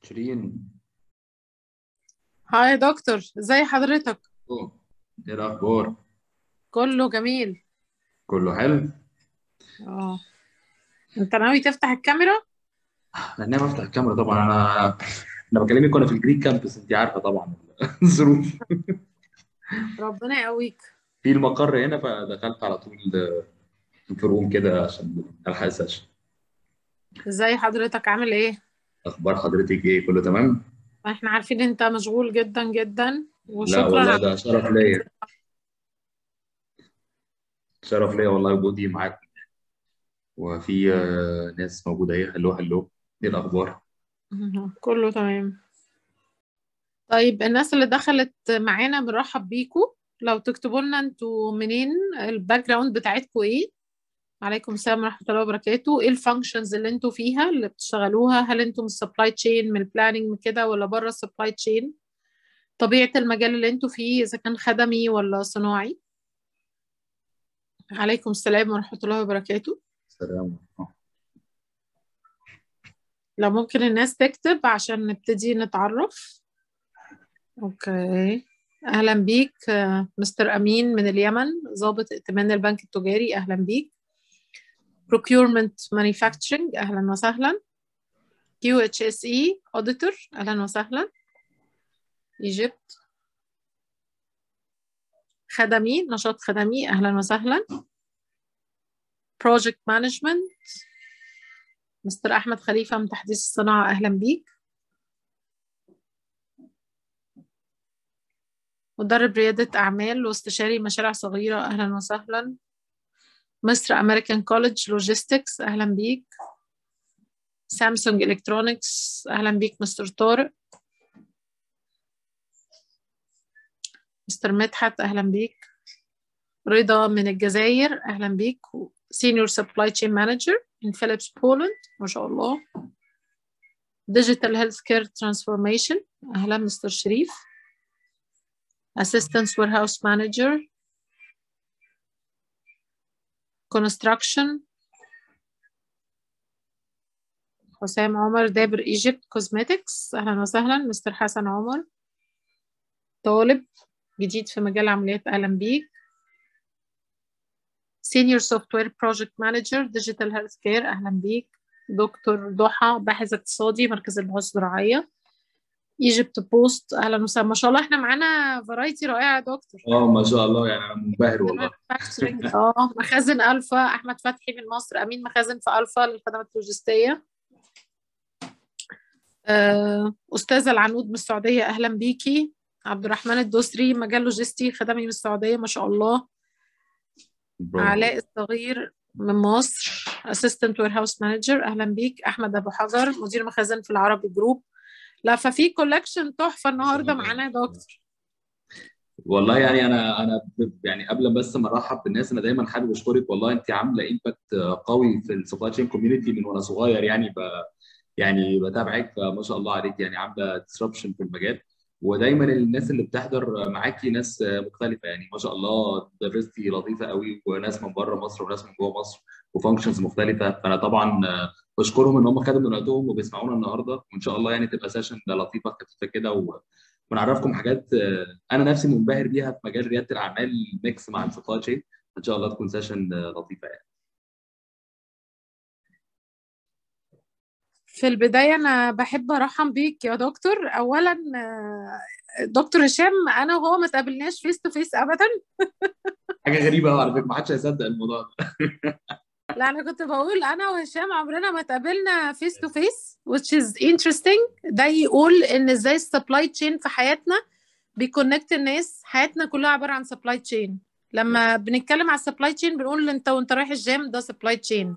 شيرين هاي يا دكتور ازي حضرتك أوه. ايه الاخبار كله جميل كله حلو اه انت ناوي تفتح الكاميرا انا ناوي افتح الكاميرا طبعا انا انا بكلمك وانا في الجريك كامبس انت عارفه طبعا الظروف ربنا يقويك في المقر هنا فدخلت على طول في روم كده عشان الحق السيشن ازاي حضرتك عامل ايه اخبار حضرتك ايه كله تمام احنا عارفين انت مشغول جدا جدا لا وشكرا والله على ده شرف ليا شرف ليا والله وجودي معاكم وفي آه، ناس موجوده ايه هلو هلو ايه الاخبار كله تمام طيب الناس اللي دخلت معانا بنرحب بيكم لو تكتبوا لنا انتوا منين الباك جراوند بتاعتكم ايه عليكم السلام ورحمة الله وبركاته ايه الفانكشنز اللي انتوا فيها اللي بتشتغلوها هل انتوا من السبلاي تشين من البلاننج من كده ولا بره السبلاي تشين طبيعة المجال اللي انتوا فيه اذا كان خدمي ولا صناعي عليكم السلام ورحمة الله وبركاته سلام لو ممكن الناس تكتب عشان نبتدي نتعرف اوكي اهلا بيك آه، مستر امين من اليمن ضابط ائتمان البنك التجاري اهلا بيك procurement manufacturing اهلا وسهلا QHSE auditor اهلا وسهلا ايجيبت خدمي نشاط خدمي اهلا وسهلا project management مستر احمد خليفه من تحديث الصناعه اهلا بيك مدرب رياده اعمال واستشاري مشاريع صغيره اهلا وسهلا مصر امريكان كوليدج لوجيستكس اهلا بيك سامسونج الكترونكس اهلا بيك مستر طارق مستر مدحت اهلا بيك رضا من الجزائر اهلا بيك سينيور سبلاي تشين مانجر in Philips Poland ما شاء الله Digital Healthcare Transformation أهلا مستر شريف Assistant Warehouse Manager Construction حسام عمر دابر ايجيبت كوزمتكس أهلا وسهلا مستر حسن عمر طالب جديد في مجال عمليات أهلا بيك Senior Software Project Manager Digital Healthcare أهلا بيك دكتور ضحى باحث اقتصادي مركز البحوث الزراعية ايجيبت بوست أهلا وسهلا ما شاء الله احنا معانا فرايتي رائعة يا دكتور اه ما شاء الله يعني انا منبهر والله Manufacturing. اه مخازن ألفا أحمد فتحي من مصر أمين مخازن في ألفا للخدمات اللوجستية آه، أستاذة العنود من السعودية أهلا بيكي عبد الرحمن الدوسري مجال لوجستي خدمي من السعودية ما شاء الله برافو. علاء الصغير من مصر اسيستنت وير هاوس مانجر اهلا بيك احمد ابو حجر مدير مخازن في العربي جروب لا ففي كولكشن تحفه النهارده معانا يا دكتور والله يعني انا انا ب- يعني قبل بس ما ارحب بالناس انا دايما حابب اشكرك والله انت عامله امباكت قوي في السبلاي تشين كوميونتي من وانا صغير يعني ب يعني بتابعك فما شاء الله عليك يعني عامله ديسربشن في المجال ودايما الناس اللي بتحضر معاكي ناس مختلفه يعني ما شاء الله دايفرستي لطيفه قوي وناس من بره مصر وناس من جوه مصر وفانكشنز مختلفه فانا طبعا بشكرهم ان هم خدوا من وقتهم وبيسمعونا النهارده وان شاء الله يعني تبقى سيشن لطيفه خفيفه كده و... ونعرفكم حاجات آه، انا نفسي منبهر بيها في مجال رياده الاعمال ميكس مع السبلاي تشين ان شاء الله تكون سيشن آه، لطيفه يعني في البدايه انا بحب ارحب بيك يا دكتور اولا آه، دكتور هشام انا وهو ما تقابلناش فيس تو فيس ابدا حاجه غريبه قوي على فكره ما حدش هيصدق الموضوع ده لا انا كنت بقول انا وهشام عمرنا ما تقابلنا فيس تو فيس which is interesting ده يقول ان ازاي السبلاي تشين في حياتنا بيكونكت الناس حياتنا كلها عباره عن سبلاي تشين لما بنتكلم على السبلاي تشين بنقول انت وانت رايح الجيم ده سبلاي تشين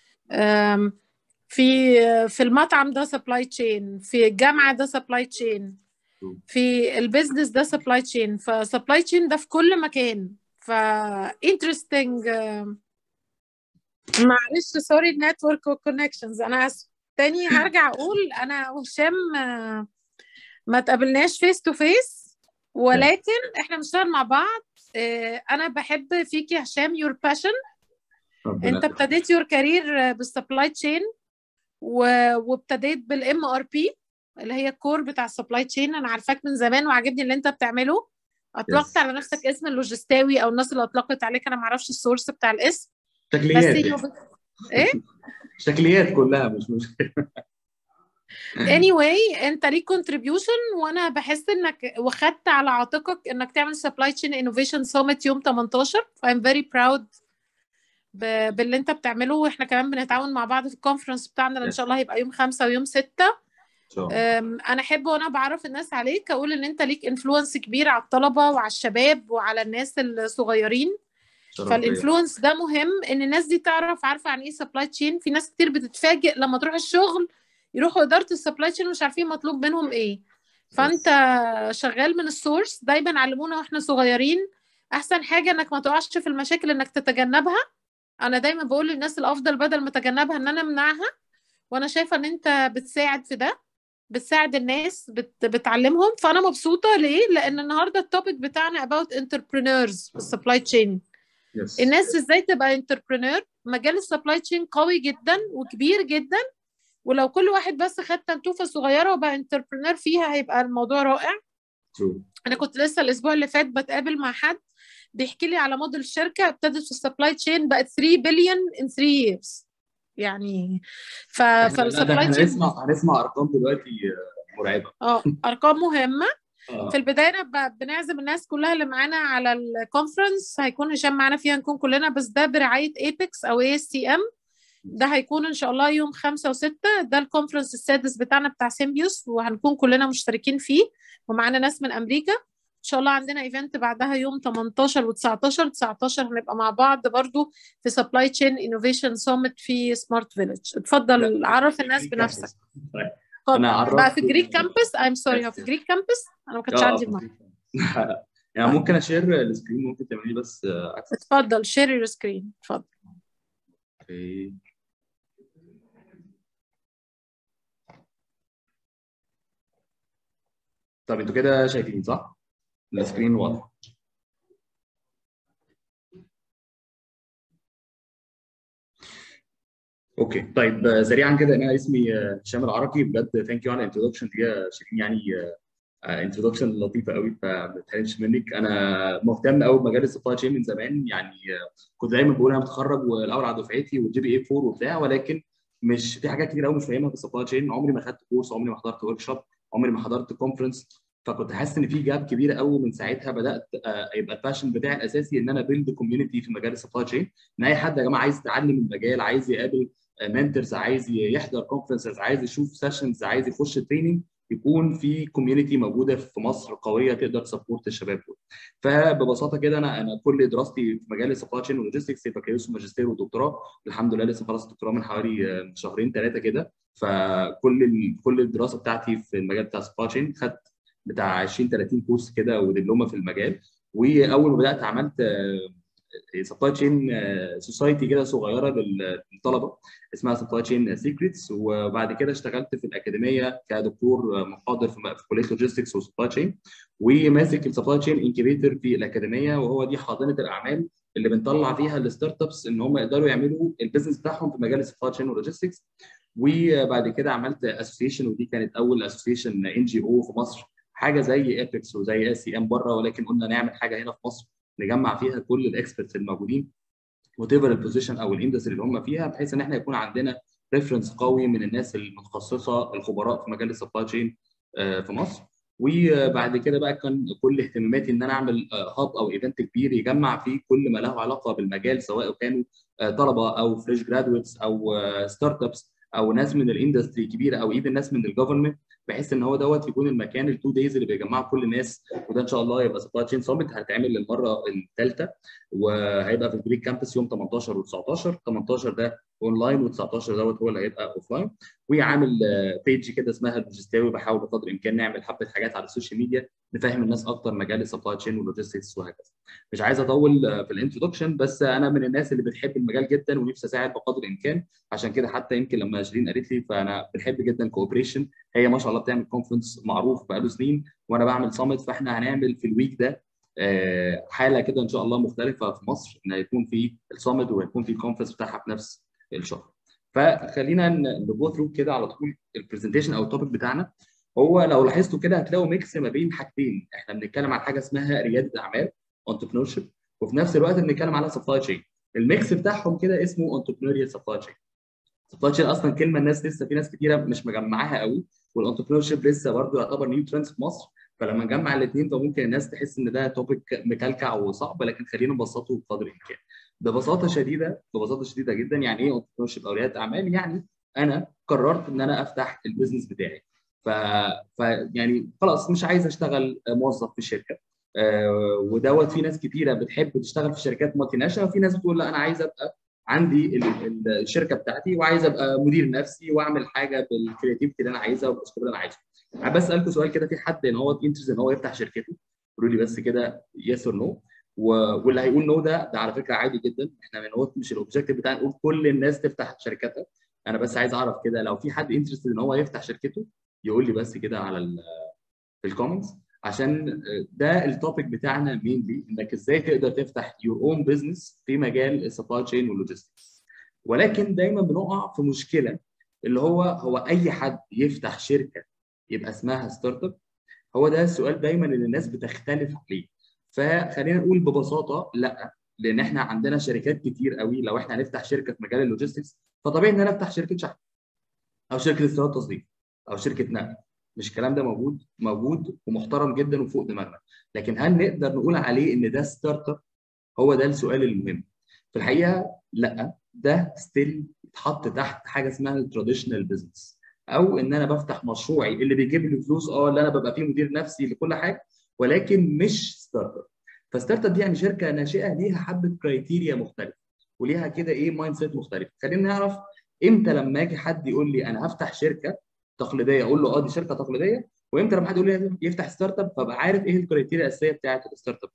في في المطعم ده سبلاي تشين في الجامعه ده سبلاي تشين في البيزنس ده سبلاي تشين فسبلاي تشين ده في كل مكان ف interesting آم، معلش سوري النتورك والكونكشنز انا اسف تاني هرجع اقول انا وهشام آه، ما تقابلناش فيس تو فيس ولكن احنا بنشتغل مع بعض آه، انا بحب فيك يا هشام يور باشن ربنا انت يخليك. ابتديت يور كارير بالسبلاي تشين وابتديت بالام ار بي اللي هي الكور بتاع السبلاي تشين انا عارفاك من زمان وعاجبني اللي انت بتعمله اطلقت Yes. على نفسك اسم اللوجستاوي او الناس اللي اطلقت عليك انا ما اعرفش السورس بتاع الاسم بس شكليات هي يعني. ايه شكليات كلها مش مشكله anyway انت ليك contribution وانا بحس انك وخدت على عاتقك انك تعمل supply chain innovation summit يوم 18 I'm very proud ب- باللي انت بتعمله واحنا كمان بنتعاون مع بعض في الكونفرنس بتاعنا اللي ان شاء الله هيبقى يوم خمسة ويوم ستة ان شاء الله أم، انا احب وانا بعرف الناس عليك اقول ان انت ليك انفلونس كبير على الطلبة وعلى الشباب وعلى الناس الصغيرين شرف ليا. فالانفلونس ده مهم ان الناس دي تعرف عارفه عن ايه سبلاي تشين في ناس كتير بتتفاجئ لما تروح الشغل يروحوا اداره السبلاي تشين مش عارفين مطلوب منهم ايه فانت شغال من السورس دايما علمونا واحنا صغيرين احسن حاجه انك ما تقعش في المشاكل انك تتجنبها انا دايما بقول للناس الافضل بدل ما اتجنبها ان انا امنعها وانا شايفه ان انت بتساعد في ده بتساعد الناس بت... بتعلمهم فانا مبسوطه ليه لان النهارده التوبيك بتاعنا about entrepreneurs في السبلاي تشين Yes. الناس ازاي تبقى انتربرينور مجال السبلاي تشين قوي جدا وكبير جدا ولو كل واحد بس خد تنتوفه صغيره وبقى انتربرينور فيها هيبقى الموضوع رائع True. انا كنت لسه الاسبوع اللي فات بتقابل مع حد بيحكي لي على موديل شركه ابتدت في السبلاي تشين بقت 3 بليون ان 3 years يعني ف... احنا لا، ده فالسبلاي احنا تشين هنسمع هنسمع ارقام دلوقتي آه، مرعبه اه ارقام مهمه آه. في البدايه أنا ب- بنعزم الناس كلها اللي معانا على الكونفرنس هيكون هشام معانا فيها نكون كلنا بس ده برعايه ايبكس او اي اس تي ام ده هيكون ان شاء الله يوم خمسة وستة ده الكونفرنس السادس بتاعنا بتاع سيمبيوس وهنكون كلنا مشتركين فيه ومعانا ناس من امريكا ان شاء الله عندنا ايفنت بعدها يوم 18 و19 19 هنبقى مع بعض برضو في سبلاي تشين انوفيشن سوميت في سمارت فيليج اتفضل عرف الناس بنفسك طيب. اتفضل. أنا عرفت- بقى في جريك كامبس ايم سوري هو في جريك كامبس انا ما كانتش آه، عندي آه، المايك يعني ممكن اشير السكرين ممكن تعملي بس آه، access. اتفضل شير يور سكرين اتفضل اوكي طب انتوا كده شايفين صح؟ السكرين واضح اوكي طيب آه، سريعا كده انا اسمي آه، هشام العرقي بجد ثانك يو على الانترودكشن دي يا شيرين يعني انترودكشن لطيفه قوي فما تحرمش منك انا مهتم قوي بمجال السبلاي تشين من زمان يعني آه، كنت دايما بقول انا متخرج والاول على دفعتي والجي بي اي 4 وبتاع ولكن مش في حاجات كتير قوي مش فاهمها في السبلاي تشين عمري ما خدت كورس عمري ما حضرت ورك شوب عمري ما حضرت كونفرنس فكنت حاسس ان في جاب كبيره قوي من ساعتها بدات آه، يبقى الباشن بتاعي الاساسي ان انا بيلد كوميونتي في مجال السبلاي تشين ان اي حد يا جماعه عايز يتعلم المجال عايز يقابل منتورز عايز يحضر كونفرنسز عايز يشوف سيشنز عايز يخش تريننج يكون في كوميونتي موجوده في مصر قويه تقدر تسبورت الشباب دول. فببساطه كده انا انا كل دراستي في مجال السبلاي تشين ولوجيستكس بكالوريوس وماجستير ودكتوراه الحمد لله لسه خلصت الدكتوراه من حوالي آه، شهرين ثلاثه كده فكل ال... كل الدراسه بتاعتي في المجال بتاع السبلاي تشين خدت بتاع 20 30 كورس كده ودبلومه في المجال واول ما بدات عملت سبلاي تشين سوسايتي كده صغيره لل- للطلبه اسمها سبلاي تشين سيكريتس وبعد كده اشتغلت في الاكاديميه كدكتور محاضر في م- في كليه لوجيستكس وسبلاي تشين وماسك السبلاي تشين انكيبيتور في الاكاديميه وهو دي حاضنه الاعمال اللي بنطلع فيها الستارت ابس ان هم يقدروا يعملوا البيزنس بتاعهم في مجال السبلاي تشين ولوجيستكس وبعد كده عملت اسوسيشن ودي كانت اول اسوسيشن ان جي او في مصر حاجه زي ايبكس وزي اس سي ام بره ولكن قلنا نعمل حاجه هنا في مصر نجمع فيها كل الاكسبرتس الموجودين وات ايفر البوزيشن او الاندستري اللي هم فيها بحيث ان احنا يكون عندنا ريفرنس قوي من الناس المتخصصه الخبراء في مجال السبلاي تشين في مصر وبعد كده بقى كان كل اهتماماتي ان انا اعمل هاب او ايفنت كبير يجمع فيه كل ما له علاقه بالمجال سواء كانوا آه، طلبه او فريش جرادويتس او ستارت ابس او ناس من الاندستري كبيره او ايفن ناس من الجفرمنت بحيث ان هو دوت يكون المكان التو دايز اللي بيجمعوا كل الناس وده ان شاء الله يبقى سبلاي تشين سامت هتعمل للمره الثالثه وهيبقى في الجريك كامبس يوم 18 و19 18 ده اونلاين و19 دوت هو اللي هيبقى اوف لاين وعامل بيج كده اسمها اللوجستاوي بحاول بقدر الامكان نعمل حبه حاجات على السوشيال ميديا نفهم الناس اكتر مجال السبلاي تشين واللوجيستكس وهكذا مش عايز اطول آه، في الانترودكشن بس انا من الناس اللي بتحب المجال جدا ونفسي اساعد بقدر الامكان عشان كده حتى يمكن لما شيرين قالت لي فانا بنحب جدا كوبريشن هي ما شاء الله بتعمل كونفرنس معروف بقاله سنين وانا بعمل صامت فاحنا هنعمل في الويك ده آه، حاله كده ان شاء الله مختلفه في مصر ان هيكون في الصامت وهيكون في الكونفرنس بتاعها في نفس الشهر فخلينا نجو ثرو كده على طول البرزنتيشن او التوبيك بتاعنا هو لو لاحظتوا كده هتلاقوا ميكس ما بين حاجتين احنا بنتكلم عن حاجه اسمها رياده اعمال entrepreneurship وفي نفس الوقت بنتكلم على سبلاي تشين الميكس بتاعهم كده اسمه entrepreneurial supply chain سبلاي تشين اصلا كلمه الناس لسه في ناس كتيره مش مجمعاها قوي والانتربرنور شيب لسه برضه يعتبر نيو ترند في مصر فلما نجمع الاثنين فممكن الناس تحس ان ده توبيك مكلكع وصعب لكن خلينا نبسطه بقدر الامكان ببساطه شديده ببساطه شديده جدا يعني ايه انتربرنور شيب او رياده اعمال يعني انا قررت ان انا افتح البيزنس بتاعي ف... ف يعني خلاص مش عايز اشتغل موظف في شركه آه ودوت في ناس كتيره بتحب تشتغل في شركات مالتي ناشونال وفي ناس بتقول لا انا عايز ابقى عندي الشركه بتاعتي وعايز ابقى مدير نفسي واعمل حاجه بالكرياتيفيتي اللي انا عايزها والاسلوب اللي انا عايزه. بس اسالكم سؤال كده في حد ان هو انترست ان هو يفتح شركته؟ قولوا لي بس كده يس اور نو واللي هيقول نو ده ده على فكره عادي جدا احنا من هو مش الاوبجيكتيف بتاعنا نقول كل الناس تفتح شركتها انا بس عايز اعرف كده لو في حد انترست ان هو يفتح شركته يقول لي بس كده على في الكومنتس عشان ده التوبيك بتاعنا مينلي انك ازاي تقدر تفتح يور اون بزنس في مجال السبلاي تشين واللوجيستكس ولكن دايما بنقع في مشكله اللي هو هو اي حد يفتح شركه يبقى اسمها ستارت اب هو ده السؤال دايما اللي الناس بتختلف عليه فخلينا نقول ببساطه لا لان احنا عندنا شركات كتير قوي لو احنا هنفتح شركه في مجال اللوجيستكس فطبيعي ان انا افتح شركه شحن او شركه استيراد تصدير او شركه نقل مش الكلام ده موجود موجود ومحترم جدا وفوق دماغنا لكن هل نقدر نقول عليه ان ده ستارت اب هو ده السؤال المهم في الحقيقه لا ده ستيل يتحط تحت حاجه اسمها التراديشنال بزنس او ان انا بفتح مشروعي اللي بيجيب لي فلوس اه اللي انا ببقى فيه مدير نفسي لكل حاجه ولكن مش ستارت اب فستارت اب دي يعني شركه ناشئه ليها حبه كرايتيريا مختلفه وليها كده ايه مايند سيت مختلف خلينا نعرف امتى لما اجي حد يقول لي انا هفتح شركه تقليديه اقول له اه دي شركه تقليديه وامتى لما حد يقول لي يفتح ستارت اب فابقى عارف ايه الكرايتيريا الاساسيه بتاعه الستارت اب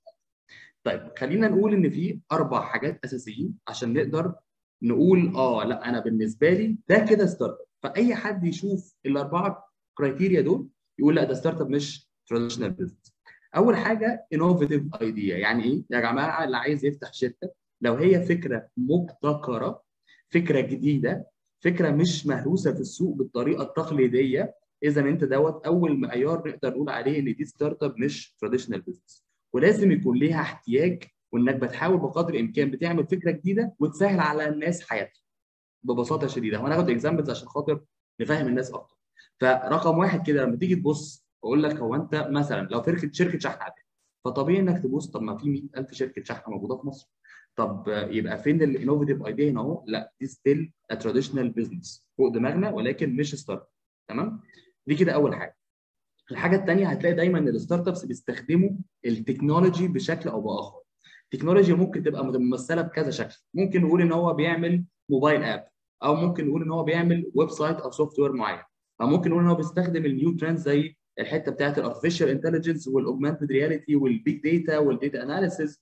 طيب خلينا نقول ان في اربع حاجات اساسيين عشان نقدر نقول اه لا انا بالنسبه لي ده كده ستارت اب فاي حد يشوف الاربعه كرايتيريا دول يقول لا ده ستارت اب مش تراديشنال بزنس اول حاجه انوفيتيف ايديا يعني ايه يا جماعه اللي عايز يفتح شركه لو هي فكره مبتكره فكره جديده فكره مش مهروسه في السوق بالطريقه التقليديه اذا انت دوت اول معيار نقدر نقول عليه ان دي ستارت اب مش تراديشنال بزنس ولازم يكون ليها احتياج وانك بتحاول بقدر الامكان بتعمل فكره جديده وتسهل على الناس حياتها ببساطه شديده وهناخد اكزامبلز عشان خاطر نفهم الناس اكتر فرقم واحد كده لما تيجي تبص اقول لك هو انت مثلا لو شركه شركه شحن عاديه فطبيعي انك تبص طب ما في 100000 شركه شحن موجوده في مصر طب يبقى فين الانوفيتيف ايديا هنا اهو لا دي ستيل تراديشنال بزنس فوق دماغنا ولكن مش ستارت تمام دي كده اول حاجه الحاجه الثانيه هتلاقي دايما الستارت ابس بيستخدموا التكنولوجي بشكل او باخر التكنولوجي ممكن تبقى ممثله بكذا شكل ممكن نقول ان هو بيعمل موبايل اب او ممكن نقول ان هو بيعمل ويب سايت او سوفت وير معين او ممكن نقول ان هو بيستخدم النيو ترند زي الحته بتاعت الارتفيشال انتليجنس والاوجمانتد رياليتي والبيج داتا والداتا اناليسيز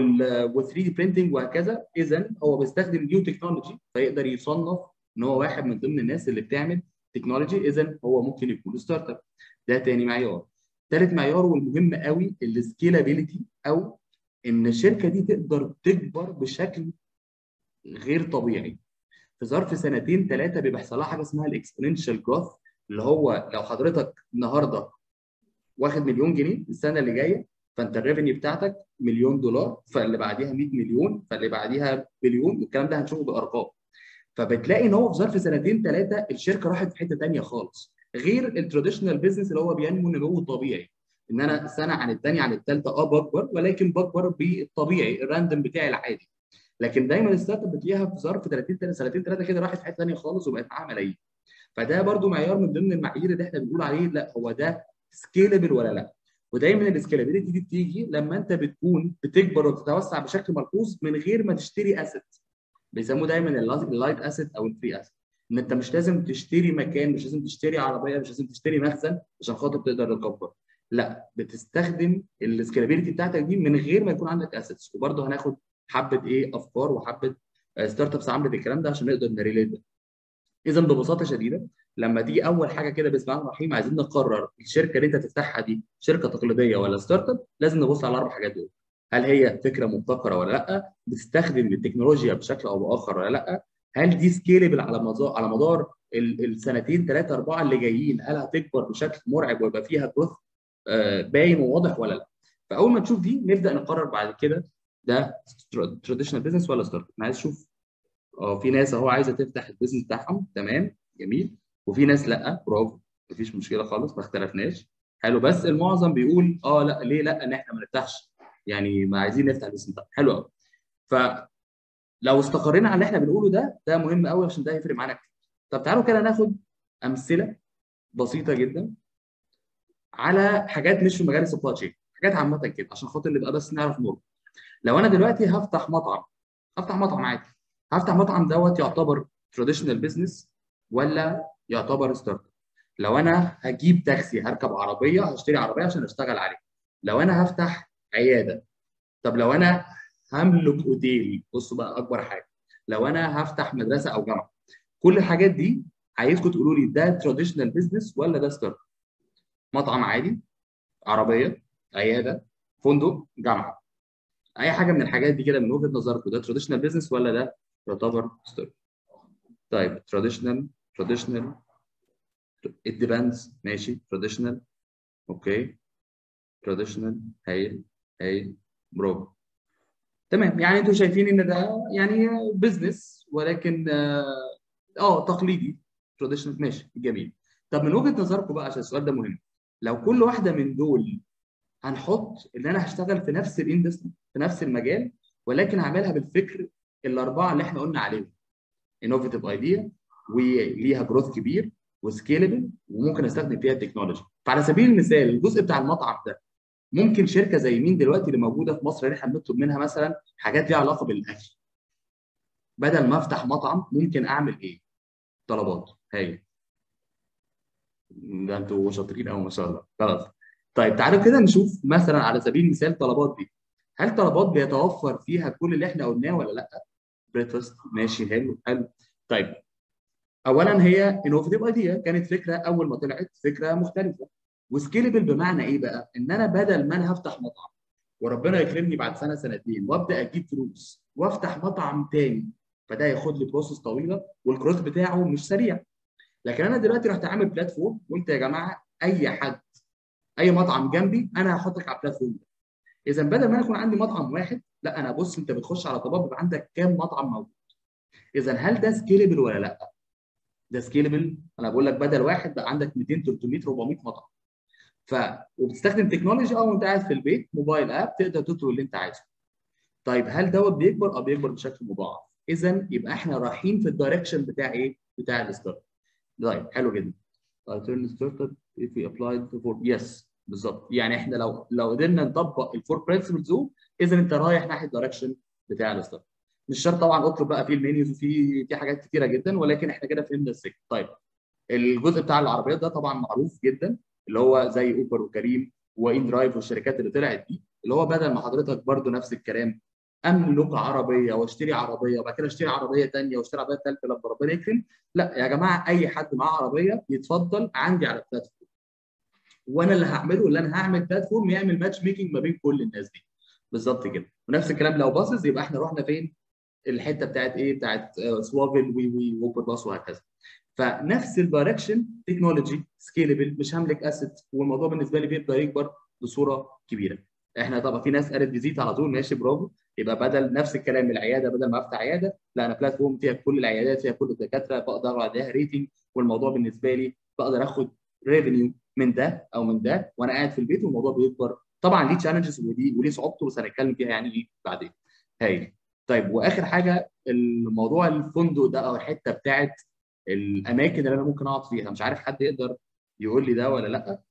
وال 3 دي برينتنج وهكذا اذا هو بيستخدم نيو تكنولوجي فيقدر يصنف ان هو واحد من ضمن الناس اللي بتعمل تكنولوجي اذا هو ممكن يكون ستارت اب ده تاني معيار ثالث معيار والمهم قوي السكيلابيلتي او ان الشركه دي تقدر تكبر بشكل غير طبيعي في ظرف سنتين ثلاثه بيحصل لها حاجه اسمها الاكسبوننشال جروث اللي هو لو حضرتك النهارده واخد مليون جنيه السنه اللي جايه فانت الريفنيو بتاعتك مليون دولار فاللي بعديها 100 مليون فاللي بعديها بليون والكلام ده هنشوفه بارقام فبتلاقي ان هو في ظرف سنتين ثلاثه الشركه راحت في حته ثانيه خالص غير التراديشنال بزنس اللي هو بينمو نمو طبيعي ان انا سنه عن الثانيه عن الثالثه اه بكبر ولكن بكبر بالطبيعي الراندم بتاعي العادي لكن دايما الستارت اب بتلاقيها في ظرف 30 سنتين ثلاثه كده راحت في حته ثانيه خالص وبقت معاها ملايين فده برضو معيار من ضمن المعايير اللي احنا بنقول عليه لا هو ده سكيلبل ولا لا ودايما السكيلابيلتي دي بتيجي لما انت بتكون بتكبر وتتوسع بشكل ملحوظ من غير ما تشتري اسيت بيسموه دايما اللايت اسيت او الفري اسيت ان انت مش لازم تشتري مكان مش لازم تشتري عربيه مش لازم تشتري مخزن عشان خاطر تقدر تكبر لا بتستخدم السكيلابيلتي بتاعتك دي من غير ما يكون عندك اسيتس وبرده هناخد حبه ايه افكار وحبه ستارت ابس عملت الكلام ده عشان نقدر نريليت ده اذا ببساطه شديده لما تيجي اول حاجه كده بسم الله الرحمن الرحيم عايزين نقرر الشركه اللي انت تفتحها دي شركه تقليديه ولا ستارت اب لازم نبص على الاربع حاجات دول هل هي فكره مبتكره ولا لا بتستخدم التكنولوجيا بشكل او باخر ولا لا هل دي سكيلبل على مدار على مدار السنتين ثلاثه اربعه اللي جايين هل هتكبر بشكل مرعب ويبقى فيها جروث باين وواضح ولا لا فاول ما تشوف دي نبدا نقرر بعد كده ده تراديشنال بزنس ولا ستارت انا عايز اشوف اه في ناس اهو عايزه تفتح البيزنس بتاعهم تمام جميل وفي ناس لا برافو مفيش مشكله خالص ما اختلفناش حلو بس المعظم بيقول اه لا ليه لا ان احنا ما نفتحش يعني ما عايزين نفتح البيزنس بتاعنا حلو قوي فلو استقرينا على اللي احنا بنقوله ده ده مهم قوي عشان ده هيفرق معانا كتير طب تعالوا كده ناخد امثله بسيطه جدا على حاجات مش في مجال السبلاي تشين حاجات عامه كده عشان خاطر نبقى بس نعرف نور لو انا دلوقتي هفتح مطعم هفتح مطعم عادي هفتح مطعم دوت يعتبر تراديشنال بزنس ولا يعتبر ستارت لو انا هجيب تاكسي هركب عربيه هشتري عربيه عشان اشتغل عليها لو انا هفتح عياده طب لو انا هملك اوتيل بصوا بقى اكبر حاجه لو انا هفتح مدرسه او جامعه كل الحاجات دي عايزكم تقولوا لي ده تراديشنال بزنس ولا ده ستارت مطعم عادي عربيه عياده فندق جامعه اي حاجه من الحاجات دي كده من وجهه نظركم ده تراديشنال بزنس ولا ده يعتبر ستارت طيب تراديشنال تراديشنال it depends ماشي تراديشنال اوكي تراديشنال هايل هايل برافو تمام يعني انتوا شايفين ان ده يعني بزنس ولكن اه, آه تقليدي تراديشنال ماشي جميل طب من وجهه نظركم بقى عشان السؤال ده مهم لو كل واحده من دول هنحط ان انا هشتغل في نفس الاندستري في نفس المجال ولكن هعملها بالفكر الاربعه اللي احنا قلنا عليهم انوفيتيف ايديا وليها جروث كبير وسكيلبل وممكن استخدم فيها التكنولوجي فعلى سبيل المثال الجزء بتاع المطعم ده ممكن شركه زي مين دلوقتي اللي موجوده في مصر اللي احنا بنطلب منها مثلا حاجات ليها علاقه بالاكل بدل ما افتح مطعم ممكن اعمل ايه؟ طلبات هاي ده انتوا شاطرين قوي ما شاء الله خلاص طيب تعالوا كده نشوف مثلا على سبيل المثال طلبات دي هل طلبات بيتوفر فيها كل اللي احنا قلناه ولا لا؟ بريكفاست ماشي حلو حلو طيب اولا هي انوفيتيف ايديا كانت فكره اول ما طلعت فكره مختلفه وسكيلبل بمعنى ايه بقى؟ ان انا بدل ما انا هفتح مطعم وربنا يكرمني بعد سنه سنتين وابدا اجيب فلوس وافتح مطعم تاني فده ياخد لي بروسس طويله والجروث بتاعه مش سريع لكن انا دلوقتي رحت عامل بلاتفورم وقلت يا جماعه اي حد اي مطعم جنبي انا هحطك على البلاتفورم ده اذا بدل ما انا يكون عندي مطعم واحد لا انا بص انت بتخش على طباب بيبقى عندك كام مطعم موجود اذا هل ده سكيلبل ولا لا ده سكيلبل انا بقول لك بدل واحد بقى عندك 200 300 400 مطعم ف وبتستخدم تكنولوجي اه وانت قاعد في البيت موبايل اب تقدر تطلب اللي انت عايزه طيب هل دوت بيكبر اه بيكبر بشكل مضاعف اذا يبقى احنا رايحين في الدايركشن بتاع ايه بتاع الستارت طيب حلو جدا turn started if we applied the four yes بالظبط يعني احنا لو لو قدرنا نطبق الفور برنسبلز دول اذا انت رايح ناحيه الدايركشن بتاع الستارت مش شرط طبعا اطلب بقى في المنيوز وفي في حاجات كتيره جدا ولكن احنا كده فهمنا السكه طيب الجزء بتاع العربيات ده طبعا معروف جدا اللي هو زي اوبر وكريم وان درايف والشركات اللي طلعت دي اللي هو بدل ما حضرتك برضو نفس الكلام املك عربيه واشتري عربيه وبعد كده اشتري عربيه ثانيه واشتري عربيه ثالثه لما ربنا يكرم لا يا جماعه اي حد معاه عربيه يتفضل عندي على البلاتفورم وانا اللي هعمله اللي انا هعمل بلاتفورم يعمل ماتش ميكنج ما بين كل الناس دي بالظبط كده ونفس الكلام لو باصص يبقى احنا رحنا فين الحته بتاعت ايه بتاعت سوافل وي وي ووبر باص وهكذا فنفس الدايركشن تكنولوجي سكيلبل مش هملك اسيت والموضوع بالنسبه لي بيبدا يكبر بصوره كبيره احنا طبعا في ناس قالت فيزيت على طول ماشي برافو يبقى بدل نفس الكلام العياده بدل ما افتح عياده لا انا بلاتفورم فيها كل العيادات فيها كل الدكاتره بقدر عليها ريتنج والموضوع بالنسبه لي بقدر اخد ريفينيو من ده او من ده وانا قاعد في البيت والموضوع بيكبر طبعا ليه تشالنجز ودي وليه صعوبته بس هنتكلم فيها يعني ايه بعدين هايل طيب واخر حاجه الموضوع الفندق ده او الحته بتاعت الاماكن اللي انا ممكن اقعد فيها مش عارف حد يقدر يقول لي ده ولا لا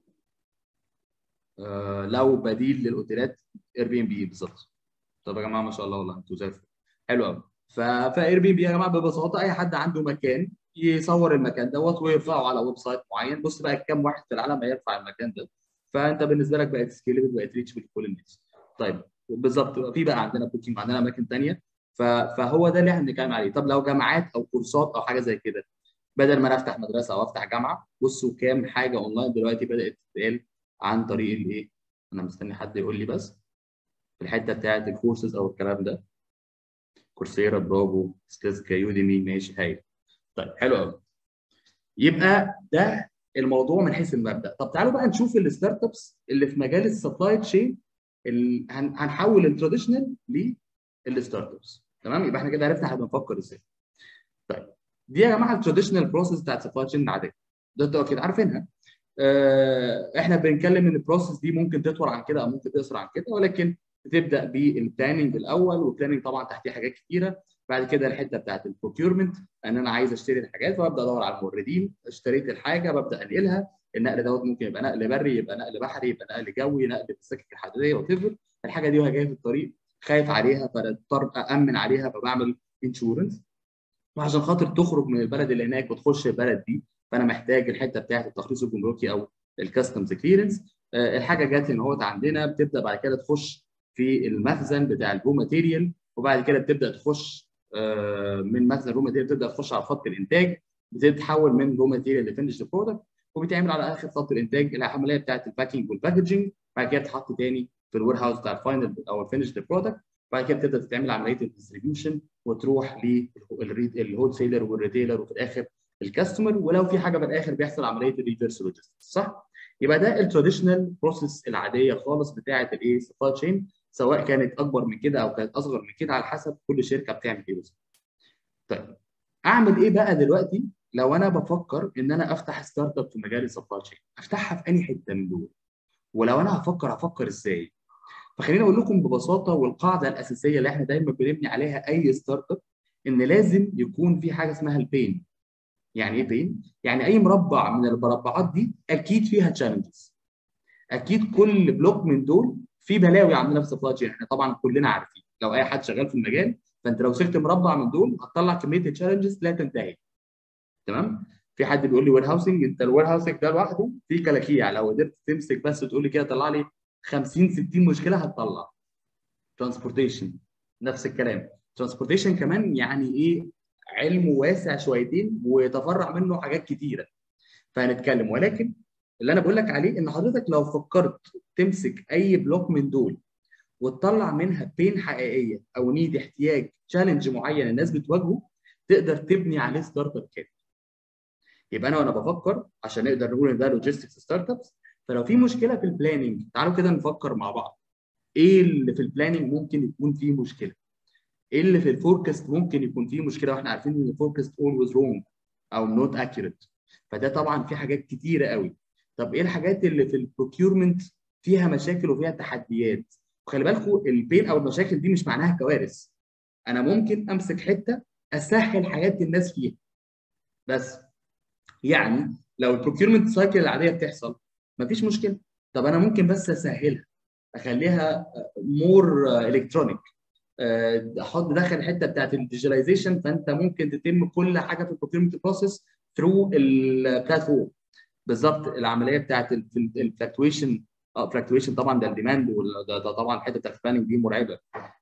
آه لو بديل للاوتيلات اير بي ام بي بالظبط طب يا جماعه ما شاء الله والله انتوا زي الفل حلو قوي فاير بي ام بي يا جماعه ببساطه اي حد عنده مكان يصور المكان دوت ويرفعه على ويب سايت معين بص بقى كام واحد في العالم هيرفع المكان ده فانت بالنسبه لك بقت سكيلبل بقت ريتشبل لكل الناس طيب بالظبط في بقى عندنا بوكينج عندنا اماكن ثانيه فهو ده اللي احنا بنتكلم عليه طب لو جامعات او كورسات او حاجه زي كده بدل ما انا افتح مدرسه او افتح جامعه بصوا كام حاجه اونلاين دلوقتي بدات تتقال عن طريق الايه انا مستني حد يقول لي بس في الحته بتاعت الكورسز او الكلام ده كورسيرا برافو ستيزكا يوديمي ماشي هايل طيب حلو قوي يبقى ده الموضوع من حيث المبدا طب تعالوا بقى نشوف الستارت ابس اللي في مجال السبلاي تشين هنحول التراديشنال للستارت ابس تمام يبقى احنا كده عرفنا احنا بنفكر ازاي طيب دي يا جماعه التراديشنال بروسيس بتاعت السبلاي تشين العاديه ده انتوا اكيد عارفينها آه احنا بنتكلم ان البروسيس دي ممكن تطول عن كده او ممكن تقصر عن كده ولكن بتبدا بالبلاننج الاول والبلاننج طبعا تحتيه حاجات كتيره بعد كده الحته بتاعت البروكيورمنت ان انا عايز اشتري الحاجات فببدا ادور على الموردين اشتريت الحاجه ببدا انقلها النقل دوت ممكن يبقى نقل بري يبقى نقل بحري يبقى نقل جوي نقل بالسكك الحديديه وات الحاجه دي وهي جايه في الطريق خايف عليها فاضطر امن عليها فبعمل انشورنس وعشان خاطر تخرج من البلد اللي هناك وتخش البلد دي فانا محتاج الحته بتاعت التخليص الجمركي او الكاستمز كليرنس الحاجه جات ان هو عندنا بتبدا بعد كده تخش في المخزن بتاع الرو ماتيريال وبعد كده بتبدا تخش من مخزن الرو ماتيريال تبدا تخش على خط الانتاج بتتحول من رو ماتيريال لفينش برودكت وبتعمل على اخر خط الانتاج العمليه بتاعت الباكينج والباكجنج بعد كده تتحط تاني في الوير هاوس بتاع الفاينل او الفينش برودكت بعد كده بتبدا تتعمل عمليه الديستريبيوشن وتروح للهول سيلر والريتيلر وفي الاخر الكاستمر ولو في حاجه في الاخر بيحصل عمليه الريفرس لوجيستكس صح؟ يبقى ده التراديشنال بروسيس العاديه خالص بتاعه الايه سبلاي تشين سواء كانت اكبر من كده او كانت اصغر من كده على حسب كل شركه بتعمل ايه بالظبط. طيب اعمل ايه بقى دلوقتي لو انا بفكر ان انا افتح ستارت اب في مجال السبلاي تشين افتحها في انهي حته من دول ولو انا هفكر هفكر ازاي فخليني اقول لكم ببساطه والقاعده الاساسيه اللي احنا دايما بنبني عليها اي ستارت اب ان لازم يكون في حاجه اسمها البين يعني ايه بين يعني اي مربع من المربعات دي اكيد فيها تشالنجز اكيد كل بلوك من دول في بلاوي عندنا في السبلاي تشين احنا طبعا كلنا عارفين لو اي حد شغال في المجال فانت لو سبت مربع من دول هتطلع كميه تشالنجز لا تنتهي تمام في حد بيقول لي وير هاوسنج انت الوير هاوسنج ده لوحده فيه كلاكيع لو قدرت تمسك بس وتقول لي كده طلع لي 50 60 مشكله هتطلع ترانسبورتيشن نفس الكلام ترانسبورتيشن كمان يعني ايه علم واسع شويتين ويتفرع منه حاجات كتيره فهنتكلم ولكن اللي انا بقول لك عليه ان حضرتك لو فكرت تمسك اي بلوك من دول وتطلع منها بين حقيقيه او نيد احتياج تشالنج معين الناس بتواجهه تقدر تبني عليه ستارت اب كامل يبقى انا وانا بفكر عشان نقدر نقول ان ده لوجيستكس ستارت ابس فلو في مشكله في البلاننج تعالوا كده نفكر مع بعض ايه اللي في البلاننج ممكن يكون فيه مشكله ايه اللي في الفوركاست ممكن يكون فيه مشكله واحنا عارفين ان الفوركاست اولويز رونج او نوت اكيوريت فده طبعا في حاجات كتيره قوي طب ايه الحاجات اللي في البروكيورمنت فيها مشاكل وفيها تحديات وخلي بالكم البين او المشاكل دي مش معناها كوارث انا ممكن امسك حته اسهل حياه الناس فيها بس يعني لو البروكيورمنت سايكل العاديه بتحصل مفيش مشكله طب انا ممكن بس اسهلها اخليها مور الكترونيك احط داخل الحته بتاعت الديجيتاليزيشن فانت ممكن تتم كل حاجه في البروكيورمنت بروسيس ثرو البلاتفورم بالظبط العمليه بتاعت الفلكتويشن اه فلكتويشن طبعا ده الديماند ده, ده طبعا الحته بتاعت البلاننج دي مرعبه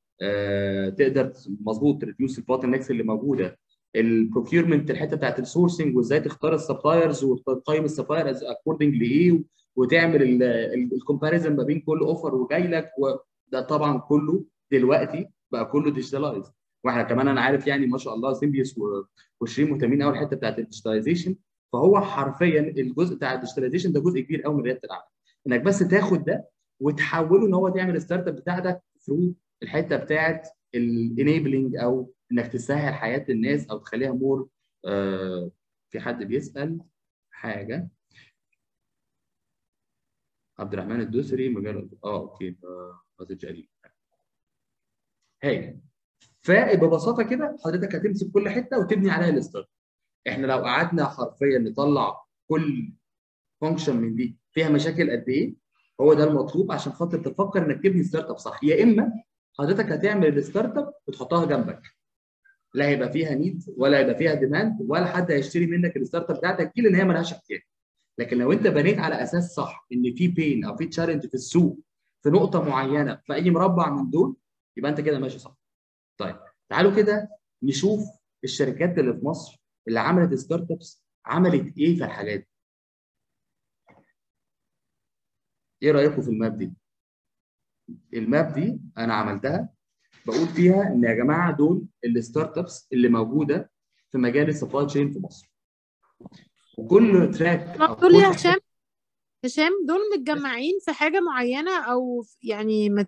آه تقدر مظبوط تريديوس البوتل نكس اللي موجوده البروكيورمنت الحته بتاعت السورسنج وازاي تختار السبلايرز وتقيم السبلايرز اكوردنج لايه وتعمل الكومباريزن ما بين كل اوفر وجاي لك وده طبعا كله دلوقتي بقى كله ديجيتالايز واحنا كمان انا عارف يعني ما شاء الله سيمبيوس وشيرين مهتمين قوي الحته بتاعت الديجيتاليزيشن فهو حرفيا الجزء بتاع الديجيتاليزيشن ده جزء كبير قوي من رياده الاعمال انك بس تاخد ده وتحوله ان هو تعمل ستارت اب بتاعتك ثرو الحته بتاعت الانيبلنج او انك تسهل حياه الناس او تخليها مور آه في حد بيسال حاجه عبد الرحمن الدوسري مجال اه اوكي مسج قريب هاي فببساطه كده حضرتك هتمسك كل حته وتبني عليها الستارت احنا لو قعدنا حرفيا نطلع كل فانكشن من دي فيها مشاكل قد ايه هو ده المطلوب عشان خاطر تفكر انك تبني ستارت اب صح يا اما حضرتك هتعمل الستارت اب وتحطها جنبك لا هيبقى فيها نيد ولا هيبقى فيها ديماند ولا حد هيشتري منك الستارت اب بتاعتك دي لان هي مالهاش احتياج لكن لو انت بنيت على اساس صح ان في بين او في تشالنج في السوق في نقطه معينه في اي مربع من دول يبقى انت كده ماشي صح طيب تعالوا كده نشوف الشركات اللي في مصر اللي عملت ستارت ابس عملت ايه في الحاجات دي ايه رايكم في الماب دي الماب دي انا عملتها بقول فيها ان يا جماعه دول الستارت ابس اللي موجوده في مجال السبلاي تشين في مصر وكل تراك دول يا هشام هشام دول متجمعين في حاجه معينه او يعني مت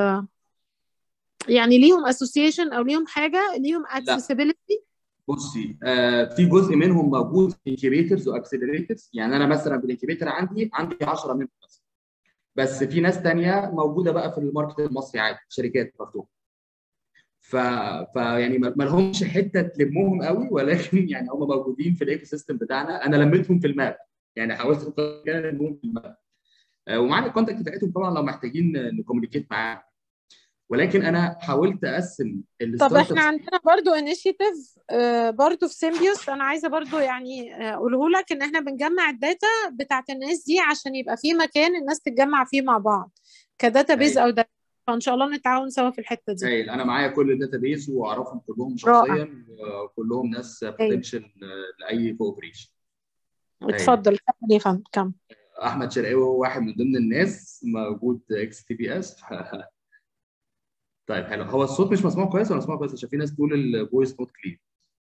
يعني ليهم اسوسيشن او ليهم حاجه ليهم اكسسبيلتي بصي آه في جزء منهم موجود في انكيبيترز واكسلريترز يعني انا مثلا في الانكيبيتر عندي عندي 10 منهم بس بس في ناس تانية موجوده بقى في الماركت المصري عادي شركات مفتوحه ف... ف يعني ما لهمش حته تلمهم قوي ولكن يعني هم موجودين في الايكو سيستم بتاعنا انا لميتهم في الماب يعني حاولت المهم في الماب ومعانا الكونتاكت بتاعتهم طبعا لو محتاجين نكوميونيكيت معاهم ولكن انا حاولت اقسم طب احنا عندنا برضو انيشيتيف برضو في سيمبيوس انا عايزه برضو يعني اقوله لك ان احنا بنجمع الداتا بتاعت الناس دي عشان يبقى في مكان الناس تتجمع فيه مع بعض كداتا بيز او داتا فان شاء الله نتعاون سوا في الحته دي هايل انا معايا كل الداتا بيز واعرفهم كلهم شخصيا وكلهم ناس بوتنشال لاي كوبريشن اتفضل كمل يا فندم كمل احمد شرقاوي هو واحد من ضمن الناس موجود اكس تي بي اس طيب حلو هو الصوت مش مسموع كويس ولا مسموع كويس عشان في ناس بتقول الفويس نوت كلير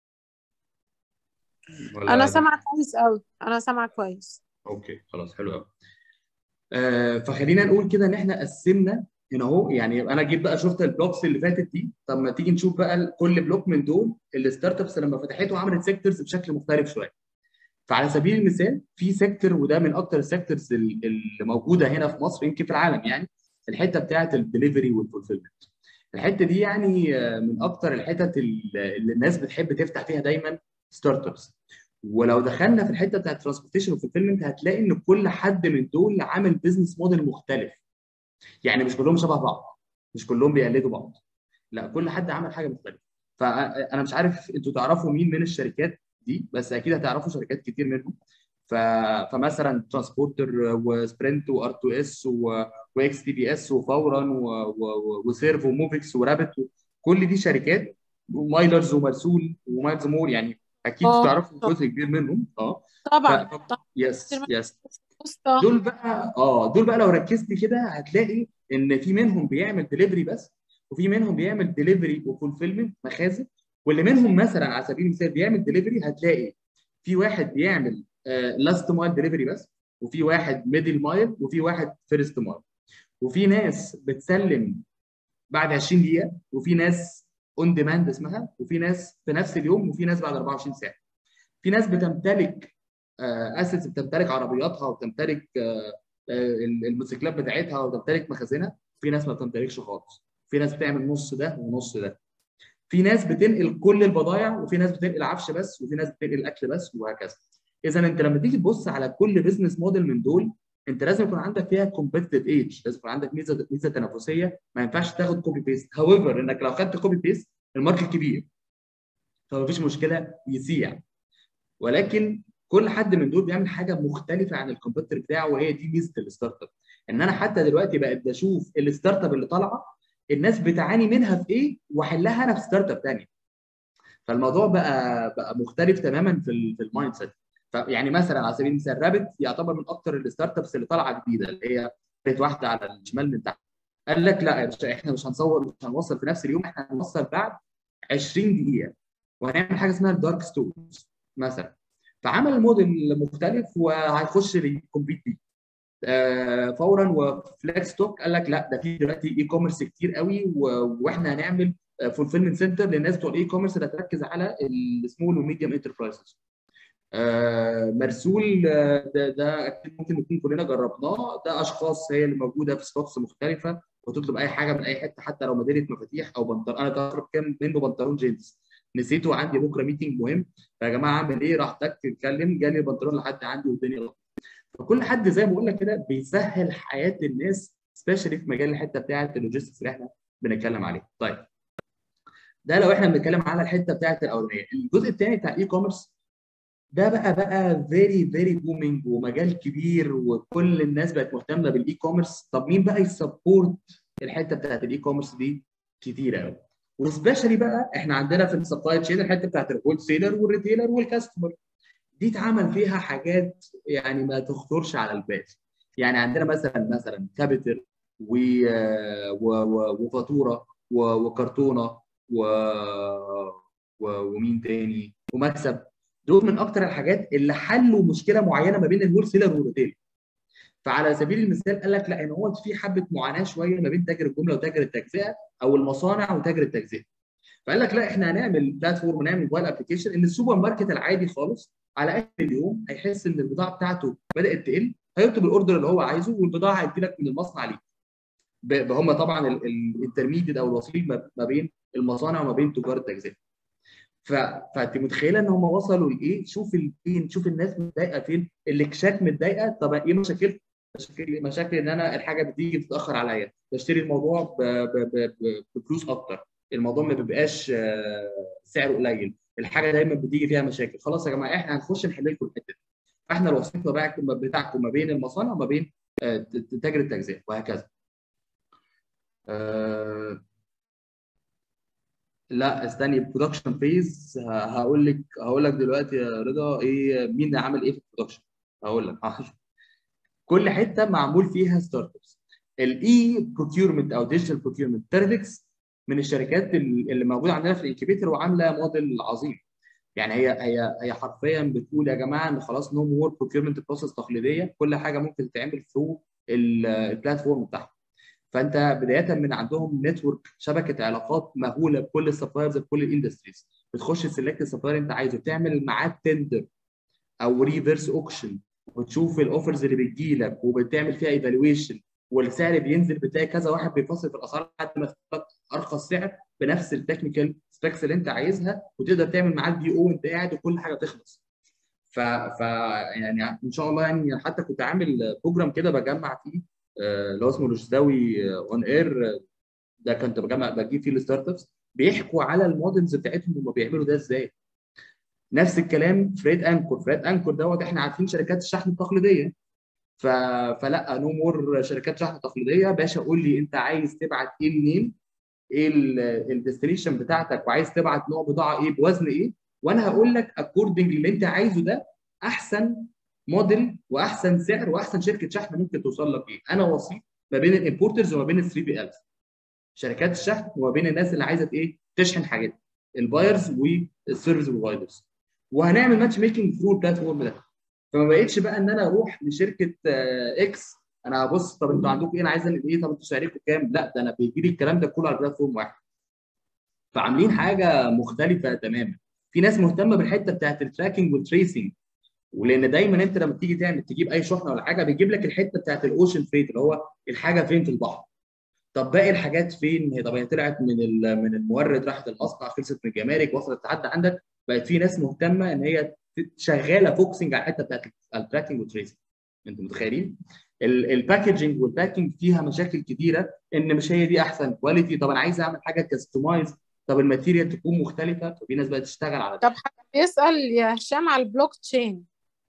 انا سامعه كويس قوي انا سامعه كويس اوكي خلاص حلو قوي آه فخلينا نقول كده ان احنا قسمنا هنا اهو يعني انا جيت بقى شفت البلوكس اللي فاتت دي طب ما تيجي نشوف بقى كل بلوك من دول الستارت ابس لما فتحته عملت سيكتورز بشكل مختلف شويه فعلى سبيل المثال في سيكتور وده من اكتر السيكتورز اللي موجوده هنا في مصر يمكن في العالم يعني الحته بتاعت الدليفري والفولفيلمنت الحته دي يعني من اكتر الحتت اللي الناس بتحب تفتح فيها دايما ستارت ابس ولو دخلنا في الحته بتاعت ترانسبورتيشن وفولفيلمنت هتلاقي ان كل حد من دول عامل بزنس موديل مختلف يعني مش كلهم شبه بعض مش كلهم بيقلدوا بعض لا كل حد عمل حاجه مختلفه فانا مش عارف انتوا تعرفوا مين من الشركات دي بس اكيد هتعرفوا شركات كتير منهم ف... فمثلا ترانسبورتر وسبرنت وار 2 اس واكس تي بي اس وفورا وسيرف وموفيكس ورابت كل دي شركات ومايلرز ومرسول ومايلز مور يعني اكيد آه. تعرفوا جزء كبير منهم اه طبعا ف- طبعا يس يس وسطى. دول بقى اه دول بقى لو ركزت كده هتلاقي ان في منهم بيعمل دليفري بس وفي منهم بيعمل دليفري وفولفيلمنت مخازن واللي منهم مثلا على سبيل المثال بيعمل دليفري هتلاقي في واحد بيعمل لاست مايل دليفري بس وفي واحد ميدل مايل وفي واحد فيرست مايل وفي ناس بتسلم بعد 20 دقيقه وفي ناس اون ديماند اسمها وفي ناس في نفس اليوم وفي ناس بعد 24 ساعه في ناس بتمتلك اسيتس بتمتلك عربياتها وبتمتلك آه، آه، الموتوسيكلات بتاعتها وبتمتلك مخازنها في ناس ما بتمتلكش خالص في ناس بتعمل نص ده ونص ده في ناس بتنقل كل البضائع وفي ناس بتنقل عفش بس وفي ناس بتنقل اكل بس وهكذا اذا انت لما تيجي تبص على كل بزنس موديل من دول انت لازم يكون عندك فيها كومبيتيتيف ايدج لازم يكون عندك ميزه ميزه تنافسيه ما ينفعش تاخد كوبي بيست هاويفر انك لو خدت كوبي بيست الماركت كبير فما فيش مشكله يسيع ولكن كل حد من دول بيعمل حاجه مختلفه عن الكومبيتر بتاعه وهي دي ميزه الستارت اب ان انا حتى دلوقتي بقيت بشوف الستارت اب اللي طالعه الناس بتعاني منها في ايه واحلها انا في ستارت اب ثانيه فالموضوع بقى بقى مختلف تماما في ال- في المايند سيت يعني مثلا على سبيل المثال رابت يعتبر من اكتر الستارت ابس اللي طالعه جديده اللي هي كانت واحده على الشمال من تحت قال لك لا يا باشا احنا مش هنصور مش هنوصل في نفس اليوم احنا هنوصل بعد 20 دقيقه وهنعمل حاجه اسمها الدارك ستورز مثلا فعمل موديل مختلف وهيخش يكمبيت بيه آه، فورا وفليكس توك قال لك لا ده في دلوقتي اي كوميرس كتير قوي و- واحنا هنعمل فولفيلمنت سنتر للناس بتوع الاي كوميرس اللي هتركز على السمول وميديوم انتربرايزز مرسول آه، ده ده اكيد ممكن نكون كلنا جربناه ده اشخاص هي اللي موجوده في سبوتس مختلفه وتطلب اي حاجه من اي حته حتى لو مدينه مفاتيح او بنطلون انا طالب كام منه بنطلون جينز نسيته عندي بكره ميتنج مهم فيا جماعه اعمل ايه راح تك اتكلم جالي البنطلون لحد عندي والدنيا لطيفة. فكل حد زي ما بقول لك كده بيسهل حياه الناس سبيشالي في مجال الحته بتاعه اللوجيستكس اللي احنا بنتكلم عليه طيب ده لو احنا بنتكلم على الحته بتاعه الاولانيه الجزء الثاني بتاع الاي كوميرس ده بقى بقى فيري فيري بومينج ومجال كبير وكل الناس بقت مهتمه بالاي كوميرس طب مين بقى يسبورت الحته بتاعت الاي كوميرس دي كتيره قوي وسبيشالي بقى احنا عندنا في السبلاي تشين الحته بتاعت الهول سيلر والريتيلر والكاستمر دي اتعمل فيها حاجات يعني ما تخطرش على البال يعني عندنا مثلا مثلا كابيتر و... و... و... وفاتوره و... وكرتونه و... و... ومين تاني ومكسب دول من اكتر الحاجات اللي حلوا مشكله معينه ما بين الهول سيلر والريتيل فعلى سبيل المثال قال لك لا ان هو في حبه معاناه شويه ما بين تاجر الجمله وتاجر التجزئه او المصانع وتاجر التجزئه فقال لك لا احنا هنعمل بلاتفورم ونعمل موبايل ابلكيشن ان السوبر ماركت العادي خالص على اخر اليوم هيحس ان البضاعه بتاعته بدات تقل هيكتب الاوردر اللي هو عايزه والبضاعه هيجي لك من المصنع ليك هم طبعا الانترميديت او الوسيط ما بين المصانع وما بين تجار التجزئه ف... فانت متخيله ان هم وصلوا لايه؟ شوف فين شوف الناس متضايقه فين الاكشاك متضايقه طب ايه مشاكل مشاكل مشاكل ان انا الحاجه بتيجي بتتاخر عليا بشتري الموضوع ب... ب... ب... بفلوس اكتر الموضوع ما بيبقاش سعره قليل الحاجه دايما بتيجي فيها مشاكل خلاص يا جماعه احنا هنخش نحل لكم الحته دي فاحنا الوسيط بتاعكم ما بين المصانع وما بين تاجر التجزئه وهكذا أه لا استني برودكشن فيز هقول لك هقول لك دلوقتي يا رضا ايه مين عامل ايه في البرودكشن هقول لك كل حته معمول فيها ستارت ابس الاي بروكيورمنت او ديجيتال بروكيورمنت تيرفكس من الشركات اللي موجوده عندنا في الانكيبيتر وعامله موديل عظيم يعني هي هي هي حرفيا بتقول يا جماعه ان خلاص نو مور بروكيورمنت بروسيس تقليديه كل حاجه ممكن تتعمل ثرو البلاتفورم بتاعهم فانت بدايه من عندهم نتورك شبكه علاقات مهوله بكل السبلايرز في كل الاندستريز بتخش تسلكت السبلاير انت عايزه تعمل معاه تندر او ريفرس اوكشن وتشوف الاوفرز اللي بتجي لك وبتعمل فيها ايفالويشن والسعر بينزل بتلاقي كذا واحد بيفصل في الاسعار لحد ما يختار ارخص سعر بنفس التكنيكال سبيكس اللي انت عايزها وتقدر تعمل معاه البي او وانت قاعد وكل حاجه تخلص. ف, ف يعني ان شاء الله يعني حتى كنت عامل بروجرام كده بجمع فيه اللي هو اسمه رشداوي اون اير ده كنت بجمع بجيب فيه الستارت ابس بيحكوا على المودلز بتاعتهم هم بيعملوا ده ازاي. نفس الكلام فريد انكور، فريد انكور دوت احنا عارفين شركات الشحن التقليديه. ف... فلا نو مور شركات شحن تقليديه باشا قول لي انت عايز تبعت ايه منين؟ ايه الديستنيشن بتاعتك وعايز تبعت نوع بضاعه ايه بوزن ايه؟ وانا هقول لك اكوردنج اللي انت عايزه ده احسن موديل واحسن سعر واحسن شركه شحن ممكن توصل لك ايه؟ انا وسيط ما بين الامبورترز وما بين ال 3 بي الز شركات الشحن وما بين الناس اللي عايزه ايه؟ تشحن حاجات البايرز والسيرفيس بروفايدرز وهنعمل ماتش ميكنج ثرو البلاتفورم ده فما بقتش بقى ان انا اروح لشركه اكس انا هبص طب انتوا عندكم ايه انا عايز ايه طب انتوا سعركم كام؟ لا ده انا بيجي لي الكلام ده كله على بلاتفورم واحد فعاملين حاجه مختلفه تماما في ناس مهتمه بالحته بتاعت التراكنج والتريسنج ولان دايما انت لما تيجي تعمل تجيب اي شحنه ولا حاجه بيجيب لك الحته بتاعت الاوشن فريت اللي هو الحاجه فين في البحر طب باقي الحاجات فين هي طب هي طلعت من من المورد راحت المصنع خلصت من الجمارك وصلت تعدى عندك بقت في ناس مهتمه ان هي شغاله فوكسنج على الحته بتاعت التراكنج والتريسنج انتوا متخيلين؟ الباكجنج والباكينج فيها مشاكل كتيره ان مش هي دي احسن كواليتي طب انا عايز اعمل حاجه كاستمايز طب الماتيريال تكون مختلفه ففي ناس بقت تشتغل على طب حد بيسال يا هشام على البلوك تشين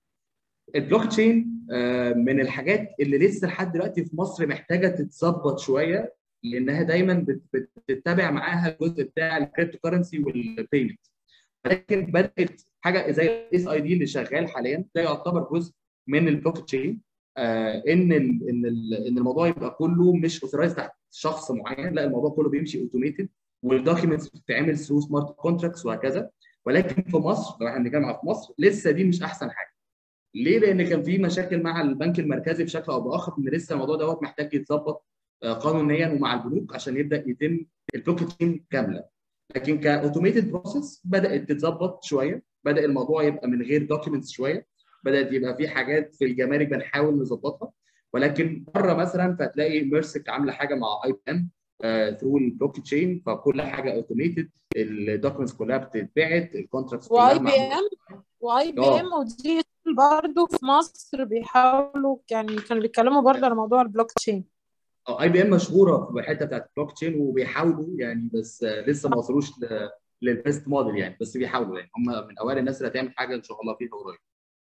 البلوك تشين من الحاجات اللي لسه لحد دلوقتي في مصر محتاجه تتظبط شويه لانها دايما بتتبع معاها الجزء بتاع الكريبتو كرنسي والبيمنت ولكن بدات حاجه زي الاس اي دي اللي شغال حاليا ده يعتبر جزء من البلوك تشين آه ان ال ان ال ان الموضوع يبقى كله مش اوثرايز تحت شخص معين لا الموضوع كله بيمشي اوتوميتد والدوكيومنتس بتتعمل ثرو سمارت كونتراكتس وهكذا ولكن في مصر لو احنا بنتكلم في مصر لسه دي مش احسن حاجه ليه؟ لان كان في مشاكل مع البنك المركزي بشكل او باخر ان لسه الموضوع دوت محتاج يتظبط قانونيا ومع البنوك عشان يبدا يتم البلوك تشين كامله لكن كاوتوميتد بروسيس بدات تتظبط شويه بدا الموضوع يبقى من غير دوكيومنتس شويه بدات يبقى في حاجات في الجمارك بنحاول نظبطها ولكن بره مثلا فتلاقي ميرسك عامله حاجه مع اي بي ام ثرو البلوك تشين فكل حاجه اوتوميتد الدوكيومنتس كلها بتتبعت الكونتراكتس كلها واي بي ام واي بي ام ودي برضه في مصر بيحاولوا يعني كانوا بيتكلموا برضه على موضوع البلوك تشين اي بي ام مشهوره في الحته بتاعت البلوك تشين وبيحاولوا يعني بس لسه ما وصلوش للبيست موديل يعني بس بيحاولوا يعني هم من اوائل الناس اللي هتعمل حاجه ان شاء الله فيها قريب.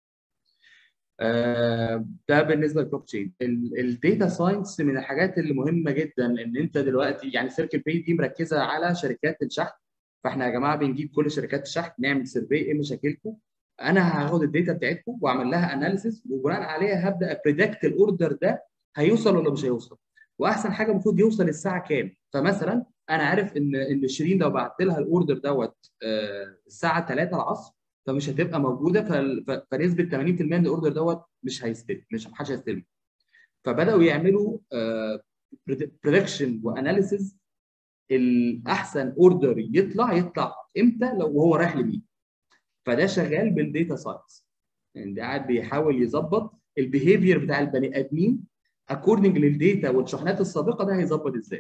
آه ده بالنسبه للبلوك تشين الداتا ساينس من الحاجات اللي مهمه جدا ان انت دلوقتي يعني سيركل باي دي مركزه على شركات الشحن فاحنا يا جماعه بنجيب كل شركات الشحن نعمل سيرفي ايه مشاكلكم انا هاخد الداتا بتاعتكم واعمل لها اناليسيس وبناء عليها هبدا ابريدكت الاوردر ده هيوصل ولا مش هيوصل واحسن حاجه المفروض يوصل الساعه كام فمثلا انا عارف ان ان شيرين لو بعت لها الاوردر دوت الساعه 3 العصر فمش هتبقى موجوده فنسبه 80% من الاوردر دوت مش هيستلم مش محدش هيستلم فبداوا يعملوا بريدكشن واناليسيز الاحسن اوردر يطلع يطلع امتى لو هو رايح لمين فده شغال بالديتا ساينس يعني ده قاعد بيحاول يظبط البيهيفير بتاع البني ادمين اكوردنج للديتا والشحنات السابقه ده هيظبط ازاي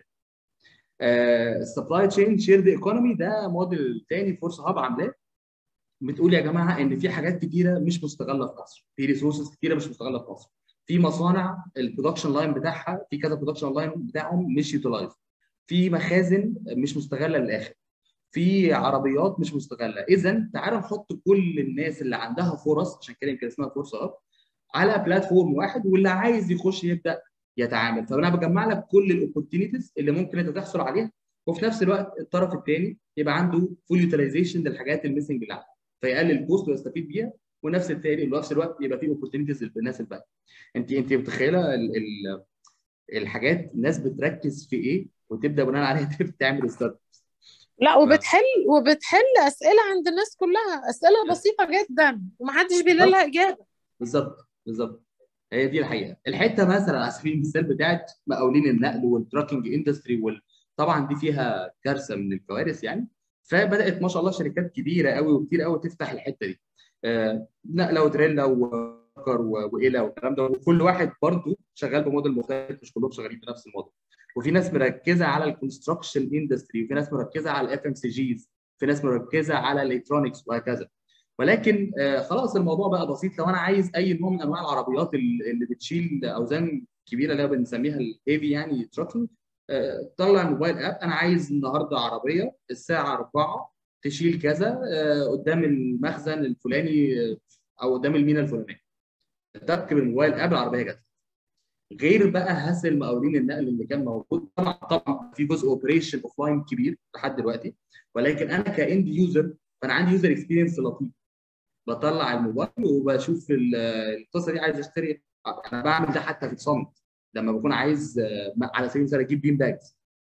السبلاي تشين شيرد ايكونومي ده موديل تاني فورس هاب عاملاه بتقول يا جماعه ان في حاجات كتيره مش مستغله في مصر في ريسورسز كتيره مش مستغله في مصر في مصانع البرودكشن لاين بتاعها في كذا برودكشن لاين بتاعهم مش يوتيلايز في مخازن مش مستغله للاخر في عربيات مش مستغله اذا تعالوا نحط كل الناس اللي عندها فرص عشان كده يمكن اسمها فرصه اب على بلاتفورم واحد واللي عايز يخش يبدا يتعامل فانا بجمع لك كل الاوبورتيونيتيز اللي ممكن انت تحصل عليها وفي نفس الوقت الطرف الثاني يبقى عنده فول يوتيلايزيشن للحاجات الميسنج اللي عنده فيقلل الكوست ويستفيد بيها ونفس التاني وفي نفس الوقت يبقى في اوبورتيونيتيز للناس الباقيه انت انت متخيله ال ال الحاجات الناس بتركز في ايه وتبدا بناء عليها تعمل ستارت لا وبتحل وبتحل اسئله عند الناس كلها اسئله بسيطه جدا ومحدش بيلاقي لها اجابه بالظبط بالظبط هي دي الحقيقه الحته مثلا على سبيل المثال بتاعت مقاولين النقل والتراكنج اندستري وال... طبعا دي فيها كارثه من الكوارث يعني فبدات ما شاء الله شركات كبيره قوي وكتير قوي تفتح الحته دي آه نقله وتريلا وكر وايلا والكلام ده وكل واحد برضه شغال بموديل مختلف مش كلهم شغالين بنفس الموديل وفي ناس مركزه على الكونستراكشن اندستري وفي ناس مركزه على الاف ام سي جيز في ناس مركزه على الالكترونكس وهكذا ولكن آه خلاص الموضوع بقى بسيط لو انا عايز اي نوع من انواع العربيات اللي بتشيل اوزان كبيره اللي بنسميها الهيفي يعني تراكنج آه طلع الموبايل اب انا عايز النهارده عربيه الساعه 4 تشيل كذا آه قدام المخزن الفلاني او قدام المينا الفلانيه تركب الموبايل اب العربيه جت غير بقى هسل مقاولين النقل اللي كان موجود طبعا طبعا في جزء اوبريشن اوف لاين كبير لحد دلوقتي ولكن انا كاند يوزر فانا عندي يوزر اكسبيرينس لطيف بطلع الموبايل وبشوف القصه دي عايز اشتري انا بعمل ده حتى في الصمت لما بكون عايز على سبيل المثال اجيب بين باجز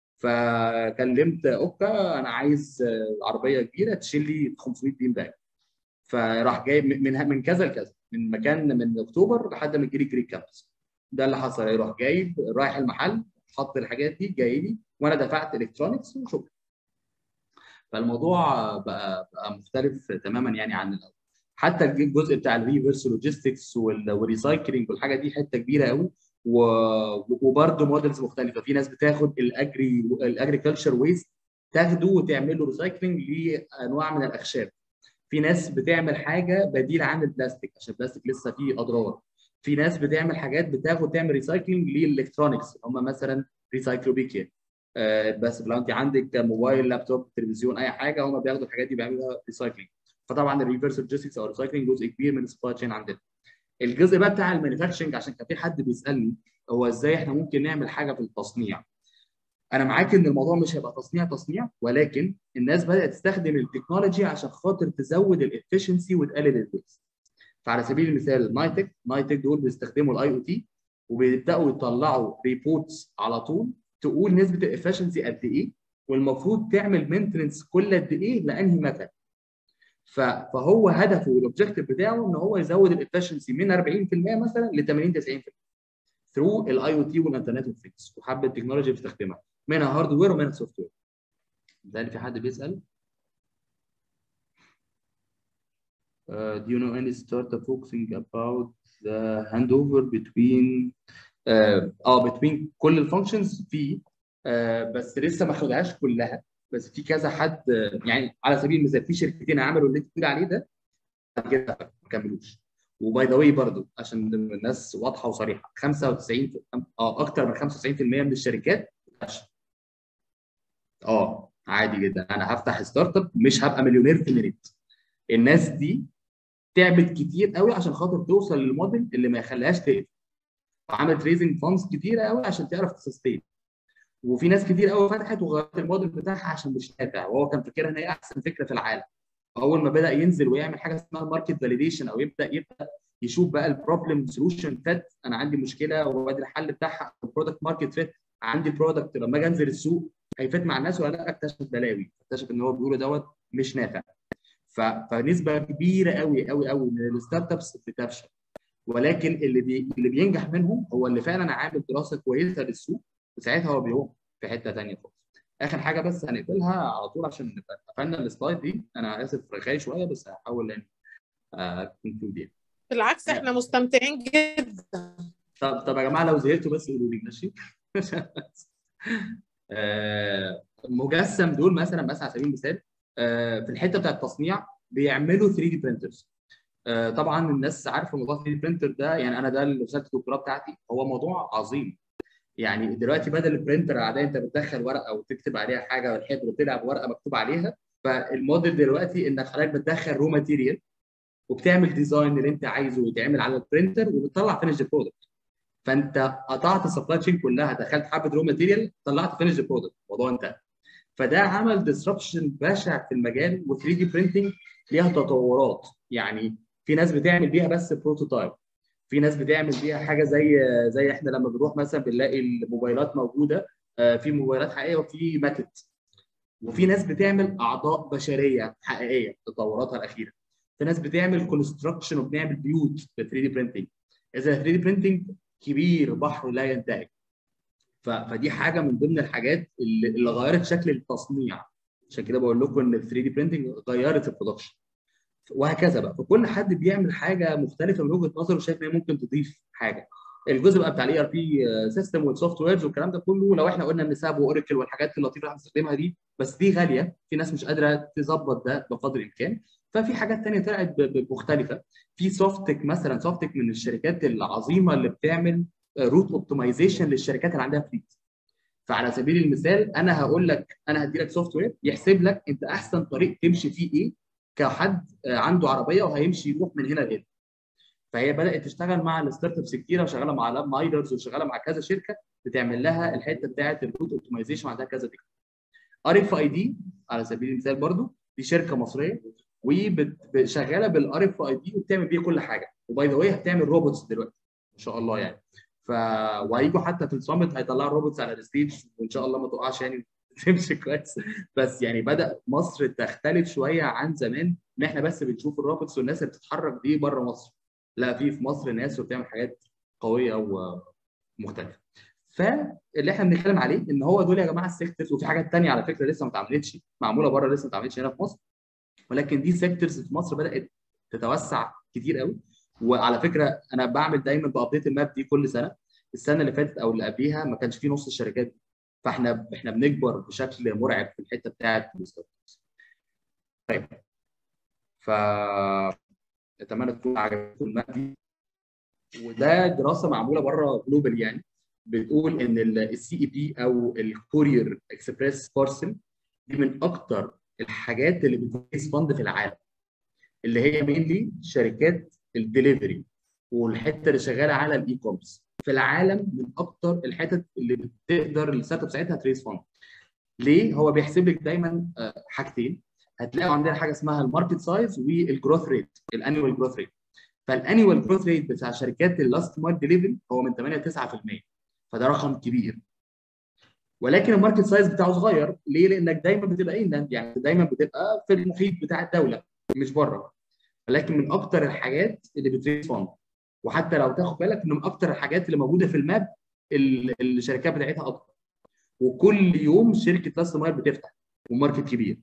فكلمت اوكا انا عايز عربيه كبيره تشيل لي 500 بين باج فراح جاي من من كذا لكذا من مكان من اكتوبر لحد ما جري كريك كامبس ده اللي حصل يروح جايب رايح المحل حط الحاجات دي جاي لي وانا دفعت الكترونكس وشكرا فالموضوع بقى بقى مختلف تماما يعني عن الاول حتى الجزء بتاع الريفرس لوجيستكس والريسايكلينج والحاجه دي حته كبيره قوي وبرده موديلز مختلفه في ناس بتاخد الاجري الاجريكلتشر ويست تاخده وتعمل له ريسايكلينج لانواع من الاخشاب في ناس بتعمل حاجه بديل عن البلاستيك عشان البلاستيك لسه فيه اضرار في ناس بتعمل حاجات بتاخد تعمل ريسايكلينج للالكترونكس هم مثلا ريسايكلوبيكيا آه بس لو انت عندك موبايل لابتوب تلفزيون اي حاجه هم بياخدوا الحاجات دي بيعملوها ريسايكلينج فطبعا الريفرس لوجيستكس او الريسايكلينج جزء كبير من السبلاي تشين عندنا الجزء بقى بتاع المانيفاكتشرنج عشان كان في حد بيسالني هو ازاي احنا ممكن نعمل حاجه في التصنيع انا معاك ان الموضوع مش هيبقى تصنيع تصنيع ولكن الناس بدات تستخدم التكنولوجي عشان خاطر تزود الافشنسي وتقلل الويست فعلى سبيل المثال نايتك نايتك دول بيستخدموا الاي او تي وبيبداوا يطلعوا ريبورتس على طول تقول نسبه الافشنسي قد ايه والمفروض تعمل مينتنس كل قد ايه لانهي مكان فهو هدفه والاوبجيكتيف بتاعه ان هو يزود الافشنسي من 40% مثلا ل 80 90% ثرو الاي او تي والانترنت اوف ثينجز وحبه التكنولوجيا بيستخدمها منها هاردوير ومنها سوفت وير ده في حد بيسال Uh, do you know any startup focusing about the handover between اه uh, between كل الفانكشنز في uh, بس لسه ما خدهاش كلها بس في كذا حد يعني على سبيل المثال في شركتين عملوا اللي انت بتقول عليه ده كده ما كملوش وباي ذا واي برضه عشان الناس واضحه وصريحه 95 اه اكتر من 95% من الشركات اه عادي جدا انا هفتح ستارت اب مش هبقى مليونير في مينيت الناس دي تعبت كتير قوي عشان خاطر توصل للموديل اللي ما يخليهاش تقفل وعملت ريزنج فاندز كتيره قوي عشان تعرف تسستين وفي ناس كتير قوي فتحت وغيرت الموديل بتاعها عشان مش نافع وهو كان فاكرها ان هي احسن فكره في العالم اول ما بدا ينزل ويعمل حاجه اسمها ماركت فاليديشن او يبدا يبدا يشوف بقى البروبلم سولوشن فيت انا عندي مشكله وادي الحل بتاعها البرودكت ماركت فيت عندي برودكت لما اجي انزل السوق هيفيت مع الناس ولا لا اكتشف بلاوي اكتشف ان هو بيقوله دوت مش نافع فنسبه كبيره قوي قوي قوي من الستارت ابس بتفشل ولكن اللي بي... اللي بينجح منهم هو اللي فعلا عامل دراسه كويسه للسوق وساعتها هو بيقوم في حته ثانيه خالص اخر حاجه بس هنقفلها على طول عشان نبقى قفلنا السلايد دي انا اسف رغاي شويه بس هحاول ان كونكلود يعني بالعكس احنا مستمتعين جدا طب طب يا جماعه لو زهقتوا بس قولوا لي ماشي آه، مجسم دول مثلا مثلا على سبيل المثال آه، في الحته بتاعت التصنيع بيعملوا 3 دي برينترز طبعا الناس عارفه موضوع 3 دي برينتر ده يعني انا ده رساله الدكتوراه بتاعتي هو موضوع عظيم يعني دلوقتي بدل البرينتر العاديه انت بتدخل ورقه وتكتب عليها حاجه والحبر طلع بورقه مكتوب عليها فالموديل دلوقتي انك حضرتك بتدخل رو ماتيريال وبتعمل ديزاين اللي انت عايزه يتعمل على البرينتر وبتطلع فينش برودكت فانت قطعت السبلاي تشين كلها دخلت حبه رو ماتيريال طلعت فينش برودكت الموضوع انتهى فده عمل ديسربشن بشع في المجال و 3 دي برينتنج ليها تطورات يعني في ناس بتعمل بيها بس بروتوتايب في ناس بتعمل بيها حاجه زي زي احنا لما بنروح مثلا بنلاقي الموبايلات موجوده في موبايلات حقيقيه وفي ماكت وفي ناس بتعمل اعضاء بشريه حقيقيه تطوراتها الاخيره في ناس بتعمل كونستراكشن وبنعمل بيوت ب 3 دي برينتنج اذا 3 دي برينتنج كبير بحر لا ينتهي فدي حاجه من ضمن الحاجات اللي, اللي غيرت شكل التصنيع عشان كده بقول لكم ان ال 3 دي برينتنج غيرت البرودكشن وهكذا بقى فكل حد بيعمل حاجه مختلفه من وجهه نظره وشايف ان هي ممكن تضيف حاجه الجزء بقى بتاع الاي ار بي سيستم والسوفت ويرز والكلام ده كله لو احنا قلنا ان ساب واوراكل والحاجات اللطيفه اللي هنستخدمها دي بس دي غاليه في ناس مش قادره تظبط ده بقدر الامكان ففي حاجات ثانيه طلعت مختلفه في سوفتك مثلا سوفتك من الشركات العظيمه اللي بتعمل روت اوبتمايزيشن للشركات اللي عندها فليت فعلى سبيل المثال انا هقول لك انا هدي لك سوفت وير يحسب لك انت احسن طريق تمشي فيه ايه كحد عنده عربيه وهيمشي يروح من هنا لهنا فهي بدات تشتغل مع الستارت ابس كتيره وشغاله مع لاب مايدرز وشغاله مع كذا شركه بتعمل لها الحته بتاعه الروت اوبتمايزيشن عندها كذا فكره ار اف اي دي على سبيل المثال برضو دي شركه مصريه وشغاله بالار اف اي دي وبتعمل بيه كل حاجه وباي ذا واي هتعمل روبوتس دلوقتي ان شاء الله يعني ف وهيجوا حتى في الصامت هيطلعوا روبوتس على الستيج وان شاء الله ما تقعش يعني تمشي كويس بس يعني بدا مصر تختلف شويه عن زمان ان احنا بس بنشوف الروبوتس والناس اللي بتتحرك دي بره مصر لا في في مصر ناس وبتعمل حاجات قويه ومختلفه فاللي احنا بنتكلم عليه ان هو دول يا جماعه السيكتورز وفي حاجات ثانيه على فكره لسه ما اتعملتش معموله بره لسه ما اتعملتش هنا في مصر ولكن دي سيكتورز في مصر بدات تتوسع كتير قوي وعلى فكره انا بعمل دايما بابديت الماب دي كل سنه السنه اللي فاتت او اللي قبليها ما كانش فيه نص الشركات دي فاحنا احنا بنكبر بشكل مرعب في الحته بتاعت طيب ف اتمنى تكون عجبتكم الماب دي وده دراسه معموله بره جلوبال يعني بتقول ان السي اي بي او الكورير اكسبريس بارسل دي من اكتر الحاجات اللي بتريز فند في العالم اللي هي مينلي شركات الدليفري والحته اللي شغاله على الاي كوميرس في العالم من اكتر الحتت اللي بتقدر الستارت اب ساعتها تريز فند ليه؟ هو بيحسب لك دايما حاجتين هتلاقوا عندنا حاجه اسمها الماركت سايز والجروث ريت الانيوال جروث ريت فالانيوال جروث ريت بتاع شركات اللاست مايل ديليفري هو من 8 ل 9% فده رقم كبير ولكن الماركت سايز بتاعه صغير ليه؟ لانك دايما بتبقى انلاند يعني دايما بتبقى في المحيط بتاع الدوله مش بره ولكن من اكتر الحاجات اللي بتريز فند وحتى لو تاخد بالك ان من اكتر الحاجات اللي موجوده في الماب الشركات بتاعتها اكتر وكل يوم شركه لاست مايل بتفتح وماركت كبير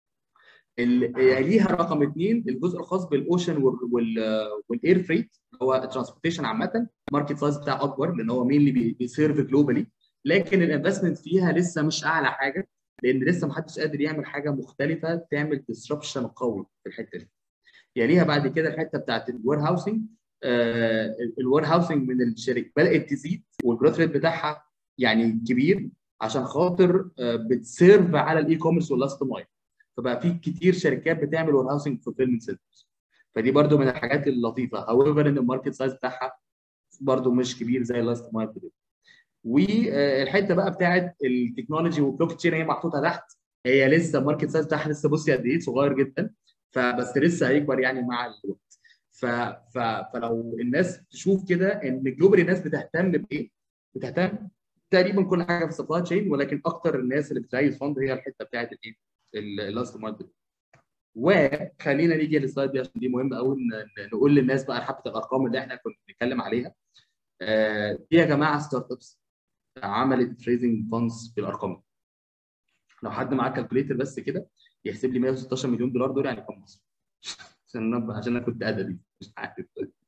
يليها رقم اثنين الجزء الخاص بالاوشن والاير فريت هو الترانسبورتيشن عامه الماركت سايز بتاعه اكبر لان هو مين اللي بيسيرف جلوبالي لكن الانفستمنت فيها لسه مش اعلى حاجه لان لسه ما حدش قادر يعمل حاجه مختلفه تعمل ديسربشن قوي في الحته دي. يليها بعد كده الحته بتاعت الوير هاوسنج آه الوير هاوسنج من الشركه بدات تزيد والجروث ريت بتاعها يعني كبير عشان خاطر آه بتسيرف على الاي كوميرس واللاست مايل فبقى في كتير شركات بتعمل وير هاوسنج فولفيلمنت سنترز فدي برده من الحاجات اللطيفه هاويفر ان الماركت سايز بتاعها برده مش كبير زي اللاست مايل والحته بقى بتاعت التكنولوجي والبلوك تشين هي محطوطه تحت هي لسه الماركت سايز بتاعها لسه بصي قد ايه صغير جدا فبس لسه هيكبر يعني مع الوقت ف... ف... فلو الناس تشوف كده ان جلوبال الناس بتهتم بايه؟ بتهتم تقريبا كل حاجه في السبلاي تشين ولكن اكتر الناس اللي بتريز فند هي الحته بتاعت الايه؟ اللاست مايل وخلينا نيجي للسلايد دي عشان دي مهمه قوي نقول للناس بقى حبه الارقام اللي احنا كنا بنتكلم عليها دي يا جماعه ستارت ابس عملت ريزنج فاندز بالارقام دي لو حد معاه كالكوليتر بس كده يحسب لي 116 مليون دولار دول يعني كام مصري عشان انا عشان انا كنت ادبي مش عارف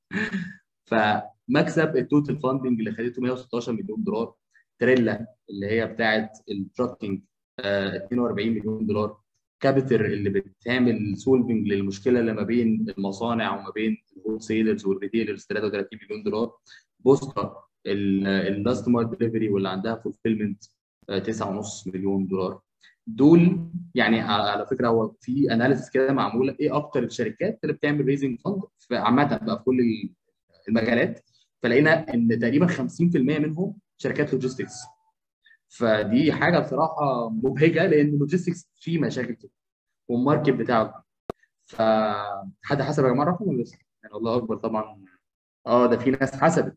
فمكسب التوتال فاندنج اللي خدته 116 مليون دولار تريلا اللي هي بتاعه التراكنج 42 مليون دولار كابيتر اللي بتعمل سولفنج للمشكله اللي ما بين المصانع وما بين الهول سيلرز والريتيلرز 33 مليون دولار بوستا اللاست مايل دليفري واللي عندها فولفيلمنت 9.5 مليون دولار دول يعني على فكره هو في اناليسيس كده معموله ايه اكتر الشركات اللي بتعمل ريزنج فند عامه بقى في كل المجالات فلقينا ان تقريبا 50% منهم شركات لوجيستكس فدي حاجه بصراحه مبهجه لان اللوجيستكس فيه مشاكل كده والماركت بتاعه فحد حسب يا جماعه الرقم ولا لسه؟ يعني الله اكبر طبعا اه ده في ناس حسبت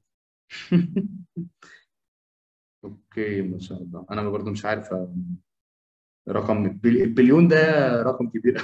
اوكي ما شاء الله انا برضو مش عارف رقم البليون ده رقم كبير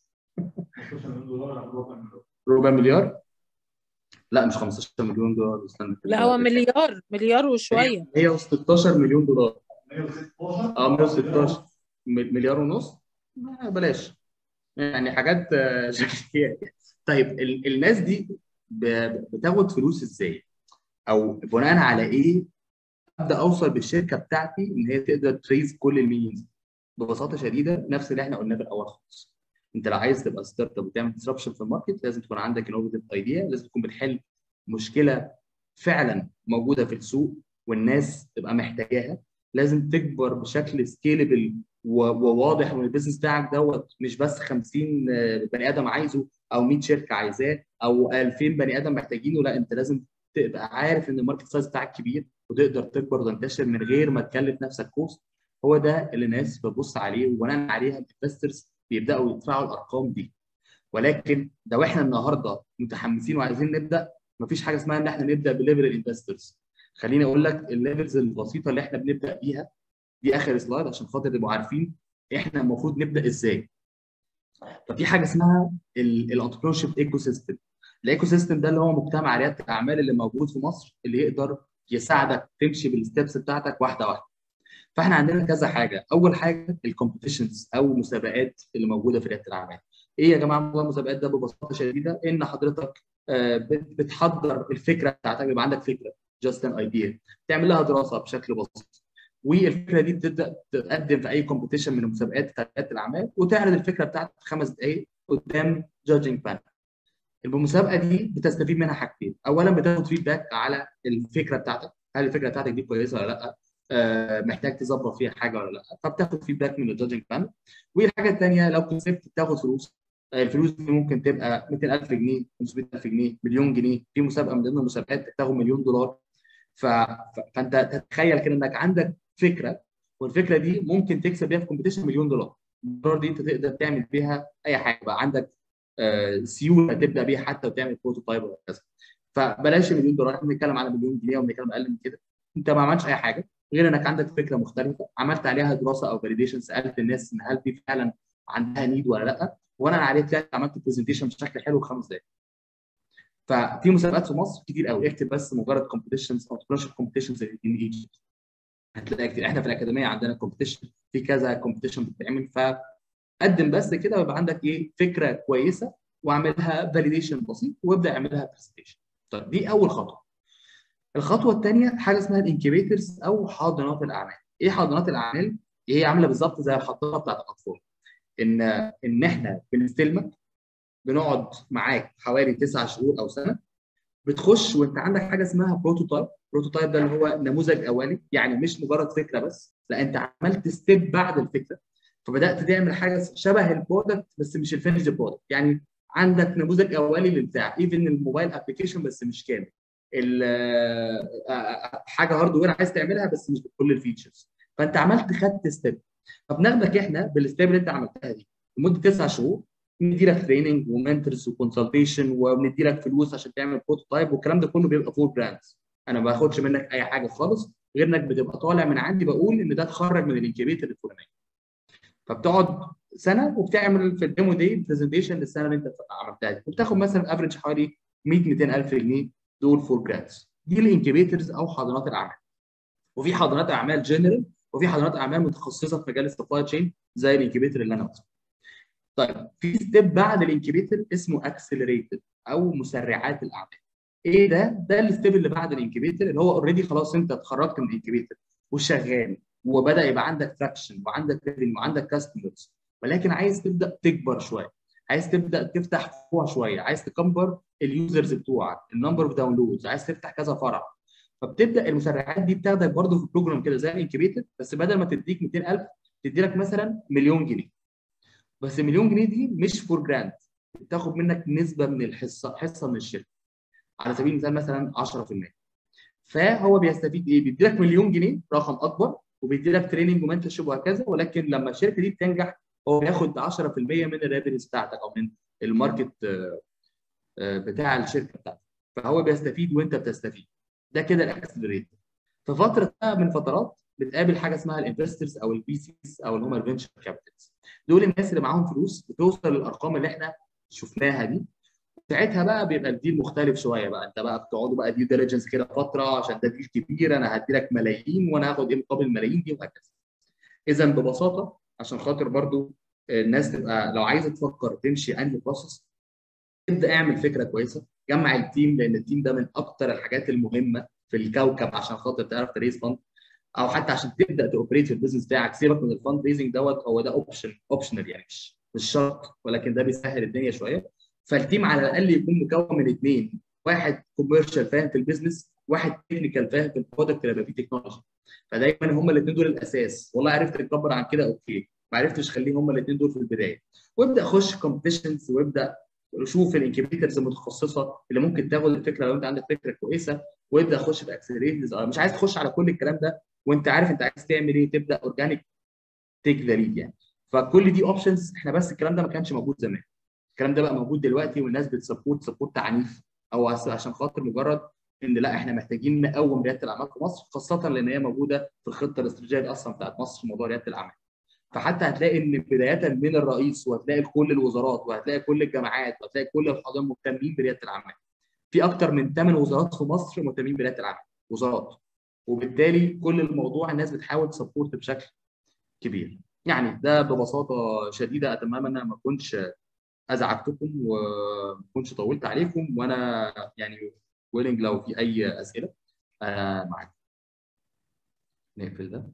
ربع مليار لا مش 15 مليون دولار استنى لا هو مليار مليار وشويه 116 مليون دولار اه 116 مليار ونص بلاش يعني حاجات شكليه طيب الناس دي بتاخد فلوس ازاي؟ او بناء على ايه ابدا اوصل بالشركه بتاعتي ان هي تقدر تريز كل المينز ببساطه شديده نفس اللي احنا قلناه في الاول خالص انت لو عايز تبقى ستارت اب وتعمل ديسربشن في الماركت لازم تكون عندك انوفيتيف ايديا لازم تكون بتحل مشكله فعلا موجوده في السوق والناس تبقى محتاجاها لازم تكبر بشكل سكيلبل وواضح وان البيزنس بتاعك دوت مش بس 50 بني ادم عايزه او 100 شركه عايزاه او 2000 بني ادم محتاجينه لا انت لازم تبقى عارف ان الماركت سايز بتاعك كبير وتقدر تكبر وتنتشر من غير ما تكلف نفسك كوست هو ده اللي الناس بتبص عليه وبناء عليها الانفسترز بيبداوا يدفعوا الارقام دي ولكن لو احنا النهارده متحمسين وعايزين نبدا مفيش حاجه اسمها ان احنا نبدا بليفل الانفسترز خليني اقول لك الليفلز البسيطه اللي احنا بنبدا بيها دي اخر سلايد عشان خاطر تبقوا عارفين احنا المفروض نبدا ازاي ففي حاجه اسمها الانتربرور شيب ايكو سيستم الايكو سيستم ده اللي هو مجتمع رياده الاعمال اللي موجود في مصر اللي يقدر يساعدك تمشي بالستبس بتاعتك واحده واحده فاحنا عندنا كذا حاجه اول حاجه الكومبيتيشنز او مسابقات اللي موجوده في رياده الاعمال ايه يا جماعه موضوع المسابقات ده ببساطه شديده ان حضرتك بتحضر الفكره بتاعتك يبقى عندك فكره جاست ان ايديا تعمل لها دراسه بشكل بسيط والفكره دي بتبدا تقدم في اي كومبيتيشن من المسابقات بتاعت رياده الاعمال وتعرض الفكره بتاعتك في خمس دقائق قدام جادجنج بانل المسابقه دي بتستفيد منها حاجتين اولا بتاخد فيدباك على الفكره بتاعتك هل الفكره بتاعتك دي كويسه ولا لا آه محتاج تظبط فيها حاجه ولا لا فبتاخد فيدباك من الجادجنج بانل والحاجه الثانيه لو كسبت بتاخد فلوس الفلوس دي ممكن تبقى 200000 جنيه 500000 جنيه مليون جنيه في مسابقه من ضمن المسابقات بتاخد مليون دولار ف... ف... فانت تتخيل كده انك عندك فكره والفكره دي ممكن تكسب بيها في كومبيتيشن مليون دولار الدولار دي انت تقدر تعمل بيها اي حاجه بقى عندك آه سيوله تبدا بيها حتى وتعمل بروتوتايب وهكذا فبلاش مليون دولار احنا بنتكلم على مليون جنيه وبنتكلم اقل من كده انت ما عملتش اي حاجه غير انك عندك فكره مختلفه عملت عليها دراسه او فاليديشن سالت الناس ان هل دي فعلا عندها نيد ولا لا وانا عليه طلعت عملت برزنتيشن بشكل حلو في خمس دقائق ففي مسابقات في مصر كتير قوي اكتب بس مجرد كومبيتيشنز او تبرشر كومبيتيشنز ان ايجيبت هتلاقي كتير احنا في الاكاديميه عندنا كومبيتيشن في كذا كومبيتيشن بتتعمل فقدم بس كده ويبقى عندك ايه فكره كويسه واعملها فاليديشن بسيط وابدا اعملها برزنتيشن طيب دي اول خطوه الخطوه الثانيه حاجه اسمها الانكيبيترز او حاضنات الاعمال ايه حاضنات الاعمال هي عامله بالظبط زي الحضانه بتاعت الاطفال ان ان احنا بنستلمك بنقعد معاك حوالي تسعة شهور او سنه بتخش وانت عندك حاجه اسمها بروتوتايب بروتوتايب ده اللي هو نموذج اولي يعني مش مجرد فكره بس لا انت عملت ستيب بعد الفكره فبدات تعمل حاجه شبه البرودكت بس مش الفينش برودكت يعني عندك نموذج اولي للبتاع ايفن الموبايل ابلكيشن بس مش كامل حاجه هاردوير عايز تعملها بس مش بكل الفيتشرز فانت عملت خدت ستيب فبناخدك احنا بالستيب اللي انت عملتها دي لمده تسع شهور ندي لك تريننج ومنتورز وكونسلتيشن وبندي لك فلوس عشان تعمل بروتوتايب والكلام ده كله بيبقى فور براندز انا ما باخدش منك اي حاجه خالص غير انك بتبقى طالع من عندي بقول ان ده اتخرج من الانكيبيتر الفلانيه فبتقعد سنه وبتعمل في الديمو دي برزنتيشن للسنه اللي انت عملتها دي وبتاخد مثلا افريج حوالي 100 200 الف جنيه دول فور جرادز دي الانكيبيترز او حاضنات الاعمال وفي حاضنات اعمال جنرال وفي حاضنات اعمال متخصصه في مجال السبلاي تشين زي الانكيبيتر اللي انا قلته طيب في ستيب بعد الانكيبيتر اسمه اكسلريتد او مسرعات الاعمال ايه ده؟ ده الستيب اللي بعد الانكيبيتر اللي هو اوريدي خلاص انت اتخرجت من الانكيبيتر وشغال وبدا يبقى عندك تراكشن وعندك ريفينيو وعندك كاستمرز ولكن عايز تبدا تكبر شويه عايز تبدا تفتح فروع شويه عايز تكبر اليوزرز بتوعك النمبر اوف داونلودز عايز تفتح كذا فرع فبتبدا المسرعات دي بتاخدك برضه في بروجرام كده زي الانكيبيتر بس بدل ما تديك 200000 تدي لك مثلا مليون جنيه بس المليون جنيه دي مش فور جراند بتاخد منك نسبه من الحصه حصه من الشركه على سبيل المثال مثلا 10% فهو بيستفيد ايه؟ بيدي لك مليون جنيه رقم اكبر وبيدي لك تريننج ومنتشر وهكذا ولكن لما الشركه دي بتنجح هو بياخد 10% من الريفينيوز بتاعتك او من الماركت بتاع الشركه بتاعتك فهو بيستفيد وانت بتستفيد ده كده الاكسلريت في فتره من الفترات بتقابل حاجه اسمها الانفسترز او البي سيز او اللي هم الفينشر كابيتالز دول الناس اللي معاهم فلوس بتوصل للارقام اللي احنا شفناها دي ساعتها بقى بيبقى الديل مختلف شويه بقى انت بقى بتقعدوا بقى ديو ديليجنس كده فتره عشان ده ديل كبير انا هدي لك ملايين وانا هاخد ايه مقابل الملايين دي وهكذا. اذا ببساطه عشان خاطر برضو الناس تبقى لو عايزه تفكر تمشي انهي بروسس ابدا اعمل فكره كويسه جمع التيم لان التيم ده من اكتر الحاجات المهمه في الكوكب عشان خاطر تعرف تريز فند او حتى عشان تبدا تاوبريت في البيزنس بتاعك سيبك من الفند ريزنج دوت هو ده اوبشن اوبشنال يعني مش مش شرط ولكن ده بيسهل الدنيا شويه فالتيم على الاقل يكون مكون من اثنين واحد كوميرشال فاهم في البيزنس واحد تكنيكال فاهم في البرودكت اللي فيه تكنولوجي فدايما هم الاثنين دول الاساس والله عرفت تكبر عن كده اوكي ما عرفتش خليهم هم الاثنين دول في البدايه وابدا خش كومبيتيشنز وابدا شوف الانكيبيترز المتخصصه اللي ممكن تاخد الفكره لو انت عندك فكره كويسه وابدا خش في اكسلريترز مش عايز تخش على كل الكلام ده وانت عارف انت عايز تعمل ايه تبدا اورجانيك تيك ذا ليد يعني فكل دي اوبشنز احنا بس الكلام ده ما كانش موجود زمان الكلام ده بقى موجود دلوقتي والناس بتسبورت سبورت عنيف او عشان خاطر مجرد ان لا احنا محتاجين نقوم رياده الاعمال في مصر خاصه لان هي موجوده في الخطه الاستراتيجيه اصلا بتاعت مصر في موضوع رياده الاعمال. فحتى هتلاقي ان بدايه من الرئيس وهتلاقي كل الوزارات وهتلاقي كل الجامعات وهتلاقي كل الحضور مهتمين برياده الاعمال. في اكثر من ثمان وزارات في مصر مهتمين برياده الاعمال، وزارات. وبالتالي كل الموضوع الناس بتحاول تسبورت بشكل كبير. يعني ده ببساطه شديده اتمنى ان انا ما اكونش ازعجتكم وما اكونش طولت عليكم وانا يعني ويلنج لو في اي اسئله انا معاك نقفل ده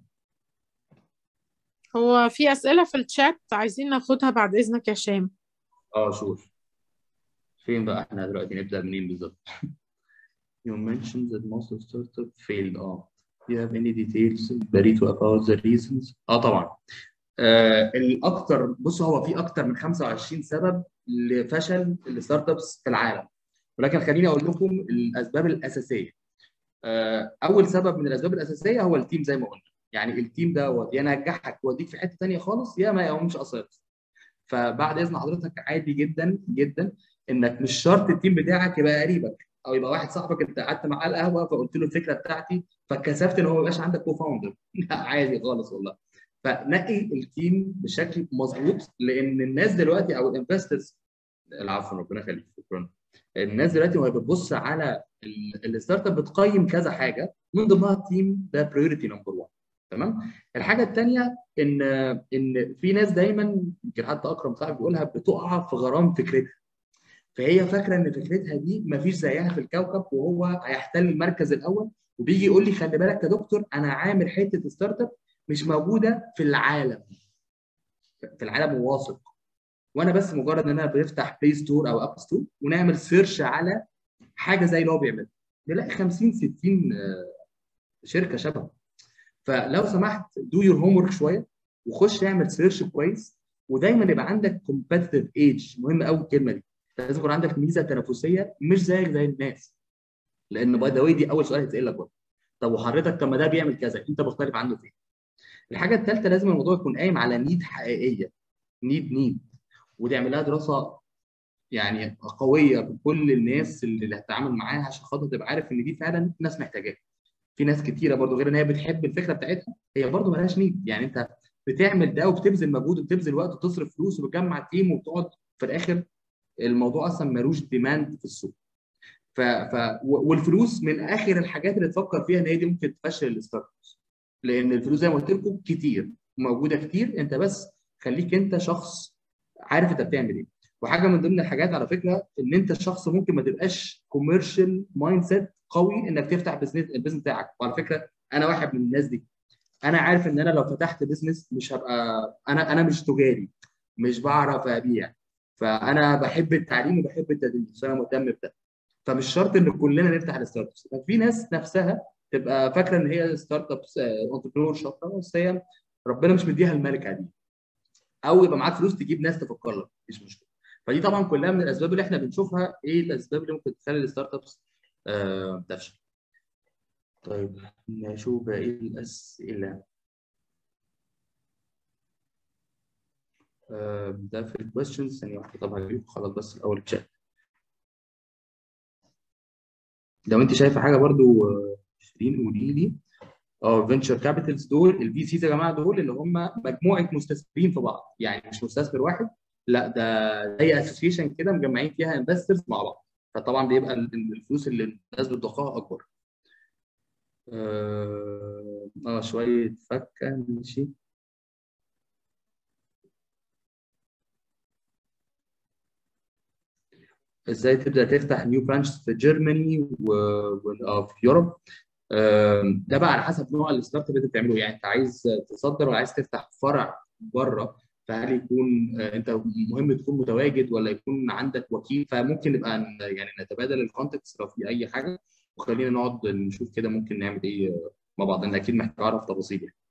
هو في اسئله في الشات عايزين ناخدها بعد اذنك يا هشام اه شوف فين بقى احنا دلوقتي نبدا منين بالظبط You mentioned that most of startup failed اه Do you have any details Barito about the reasons؟ اه طبعا آه الاكثر بص هو في اكثر من 25 سبب لفشل الستارت ابس في العالم ولكن خليني اقول لكم الاسباب الاساسيه آه اول سبب من الاسباب الاساسيه هو التيم زي ما قلنا يعني التيم ده يا نجحك ويوديك في حته ثانيه خالص يا ما يقومش اساطير فبعد اذن حضرتك عادي جدا جدا انك مش شرط التيم بتاعك يبقى قريبك او يبقى واحد صاحبك انت قعدت معاه القهوه فقلت له الفكره بتاعتي فاتكسفت ان هو ما يبقاش عندك كو فاوندر عادي خالص والله فنقي التيم بشكل مظبوط لان الناس دلوقتي او الانفسترز العفو ربنا يخليك شكرا الناس دلوقتي وهي بتبص على الستارت اب بتقيم كذا حاجه من ضمنها التيم ده بريورتي نمبر 1 تمام الحاجه الثانيه ان ان في ناس دايما يمكن حتى اكرم صاحبي بيقولها بتقع في غرام فكرتها فهي فاكره ان فكرتها دي مفيش زيها في الكوكب وهو هيحتل المركز الاول وبيجي يقول لي خلي بالك يا دكتور انا عامل حته ستارت اب مش موجوده في العالم في العالم واثق وانا بس مجرد ان انا بنفتح بلاي ستور او اب ستور ونعمل سيرش على حاجه زي اللي هو بيعملها نلاقي 50 60 شركه شبه فلو سمحت دو يور هوم ورك شويه وخش اعمل سيرش كويس ودايما يبقى عندك كومبتيتيف ايدج مهم قوي الكلمه دي لازم يكون عندك ميزه تنافسيه مش زيك زي الناس لان باي ذا دي اول سؤال هيتسال لك برضه طب وحضرتك طب ما ده بيعمل كذا انت مختلف عنه فين؟ الحاجه الثالثه لازم الموضوع يكون قايم على نيد حقيقيه نيد نيد وتعمل لها دراسه يعني قويه بكل الناس اللي هتتعامل معاها عشان خاطر تبقى عارف ان دي فعلا ناس محتاجاها في ناس كتيره برضو غير ان هي بتحب الفكره بتاعتها هي برضو مالهاش نيد يعني انت بتعمل ده وبتبذل مجهود وبتبذل وقت وتصرف فلوس وبتجمع تيم وبتقعد في الاخر الموضوع اصلا ملوش ديماند في السوق ف... ف... والفلوس من اخر الحاجات اللي تفكر فيها ان هي دي ممكن تفشل الستارت ابس لان الفلوس زي ما قلت لكم كتير موجوده كتير انت بس خليك انت شخص عارف انت بتعمل ايه وحاجه من ضمن الحاجات على فكره ان انت الشخص ممكن ما تبقاش كوميرشال مايند سيت قوي انك تفتح بزنس البيزنس بتاعك وعلى فكره انا واحد من الناس دي انا عارف ان انا لو فتحت بزنس مش هبقى انا انا مش تجاري مش بعرف ابيع فانا بحب التعليم وبحب التدريس فانا مهتم بده فمش شرط ان كلنا نفتح الستارت ابس ففي ناس نفسها تبقى فاكره ان هي ستارت ابس انتربرور شاطره بس هي ربنا مش مديها الملكه دي او يبقى معاك فلوس تجيب ناس تفكر لك مفيش مشكله فدي طبعا كلها من الاسباب اللي احنا بنشوفها ايه الاسباب اللي ممكن تخلي الستارت ابس آه تفشل طيب نشوف بقى ايه الاسئله آه ده في الكويستشنز ثانيه واحده طب هجيب خلاص بس الاول تشات لو انت شايفه حاجه برضو شيرين قولي لي اه فينشر كابيتالز دول الفي سيز يا جماعه دول اللي هم مجموعه مستثمرين في بعض يعني مش مستثمر واحد لا ده زي اسوسيشن كده مجمعين فيها انفسترز مع بعض فطبعا بيبقى الفلوس اللي الناس بتضخها اكبر اه, آه شويه فكه ماشي ازاي تبدا تفتح نيو برانش في جيرماني وفي يوروب ده بقى على حسب نوع الستارت اب اللي انت بتعمله يعني انت عايز تصدر ولا عايز تفتح فرع بره فهل يكون انت مهم تكون متواجد ولا يكون عندك وكيل فممكن نبقى يعني نتبادل الكونتكست لو في اي حاجه وخلينا نقعد نشوف كده ممكن نعمل ايه مع بعض انا اكيد محتاج اعرف تفاصيل يعني.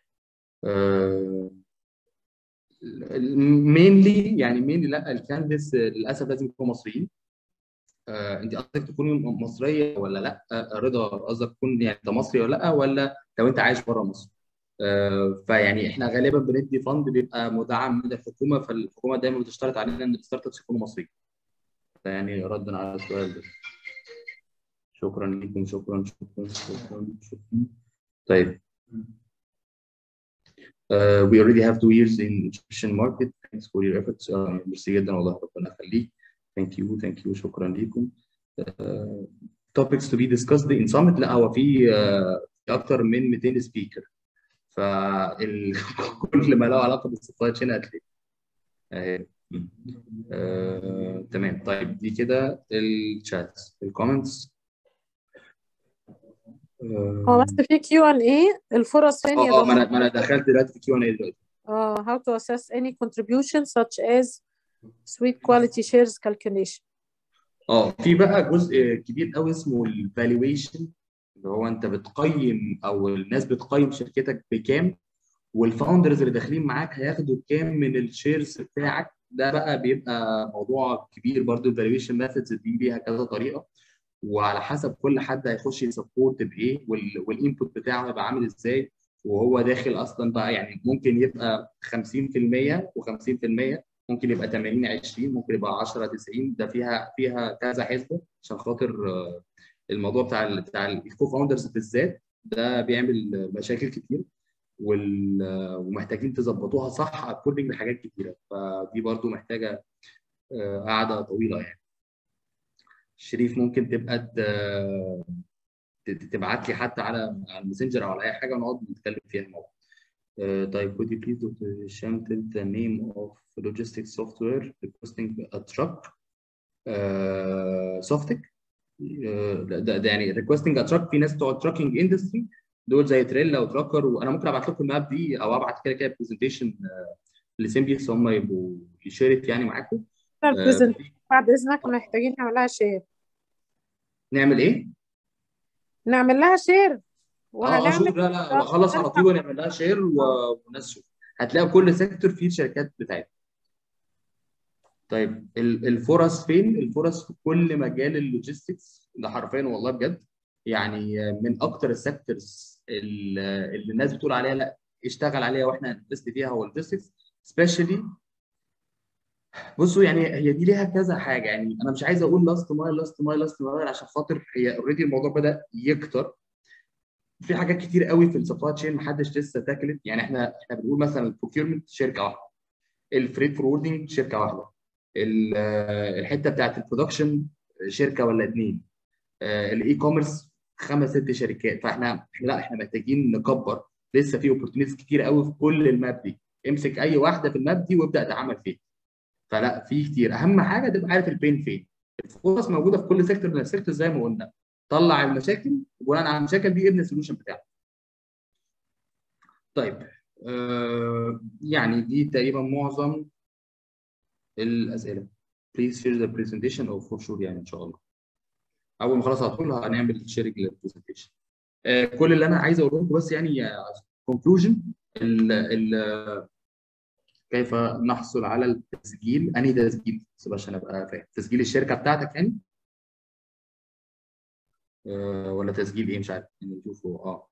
مينلي يعني مينلي لا الكانديس للاسف لازم يكونوا مصريين آه، انت قصدك تكوني مصريه ولا لا آه، رضا قصدك تكون يعني انت مصري ولا لا ولا لو انت عايش بره مصر آه، فيعني احنا غالبا بندي فند بيبقى مدعم من الحكومه فالحكومه دايما بتشترط علينا ان الستارت ابس يكونوا مصريين يعني ردا على السؤال ده شكرا لكم شكرا شكرا شكرا شكرا طيب Uh, we already have two years in Egyptian market. Thanks for your efforts. Uh, ميرسي جدا والله ربنا يخليك. Thank you, thank you. شكرا لكم. Uh, topics to be discussed in summit لا هو في uh, اكثر من 200 سبيكر. فال كل ما له علاقه بالسبلاي تشين هتلاقي. اهي. تمام طيب دي كده الشات الكومنتس هو بس في كيو ان اي الفرص فين يا اه ما انا دكتور؟ ما انا دخلت دلوقتي في كيو ان اي دلوقتي اه how to assess any contribution such as sweet quality shares calculation اه في بقى جزء كبير قوي اسمه الفالويشن اللي هو انت بتقيم او الناس بتقيم شركتك بكام والفاوندرز اللي داخلين معاك هياخدوا كام من الشيرز بتاعك ده بقى بيبقى موضوع كبير برضو الفالويشن ميثودز دي ليها كذا طريقه وعلى حسب كل حد هيخش يسبورت بايه والانبوت بتاعه هيبقى عامل ازاي وهو داخل اصلا بقى يعني ممكن يبقى 50% و50% ممكن يبقى 80 20 ممكن يبقى 10 90 ده فيها فيها كذا حسبه عشان خاطر آه، الموضوع بتاع ال بتاع الكو فاوندرز بالذات ده بيعمل مشاكل كتير وال- آه، ومحتاجين تظبطوها صح اكوردنج لحاجات كتيره فدي برضو محتاجه آه، قعده طويله يعني شريف ممكن تبقى ت- ت- تبعت لي حتى على على الماسنجر او على اي حاجه ونقعد نتكلم فيها مع بعض. Uh, طيب could you please Dr. Hisham tell the name of logistics software requesting a truck uh, Softic uh, ده, ده يعني requesting a truck في ناس بتوع trucking industry دول زي تريلا وتراكر وانا ممكن ابعت لكم الماب دي او ابعت كده كده برزنتيشن لسيمبيس هم يبقوا يشارك يعني معاكم البرزنت بعد اذنك محتاجين نعمل لها شير نعمل ايه؟ نعمل لها شير اه اه شوف وهنعمل لا لا بخلص على طول ونعمل لها شير والناس تشوف هتلاقي كل سيكتور فيه الشركات بتاعتها طيب ال- الفرص فين؟ الفرص في كل مجال اللوجيستكس ده حرفيا والله بجد يعني من اكتر السيكتورز اللي الناس بتقول عليها لا اشتغل عليها واحنا هننفست فيها هو اللوجيستكس سبيشالي بصوا يعني هي دي ليها كذا حاجه يعني انا مش عايز اقول لاست مايل لاست مايل لاست مايل عشان خاطر هي اوريدي الموضوع بدا يكتر في حاجات كتير قوي في السبلاي تشين محدش لسه تاكلت يعني احنا احنا بنقول مثلا البروكيورمنت شركه واحده الفريت فوروردنج شركه واحده الحته بتاعت البرودكشن شركه ولا اثنين الاي كوميرس خمس ست شركات فاحنا لا احنا محتاجين نكبر لسه في اوبورتونيتيز كتير قوي في كل الماب دي امسك اي واحده في الماب دي وابدا اتعامل فيها فلا في كتير اهم حاجه تبقى عارف البين فين الفرص موجوده في كل سيكتور من السيكتور زي ما قلنا طلع المشاكل وبناء على المشاكل دي ابني السوليوشن بتاعك طيب آه يعني دي تقريبا معظم الاسئله please share the presentation او for sure يعني ان شاء الله اول ما خلاص على طول هنعمل شيرنج للبرزنتيشن آه كل اللي انا عايز اقوله لكم بس يعني كونكلوجن كيف نحصل على التسجيل انهي تسجيل بس عشان ابقى فاهم تسجيل الشركه بتاعتك يعني آه ولا تسجيل ايه مش عارف نشوفه اه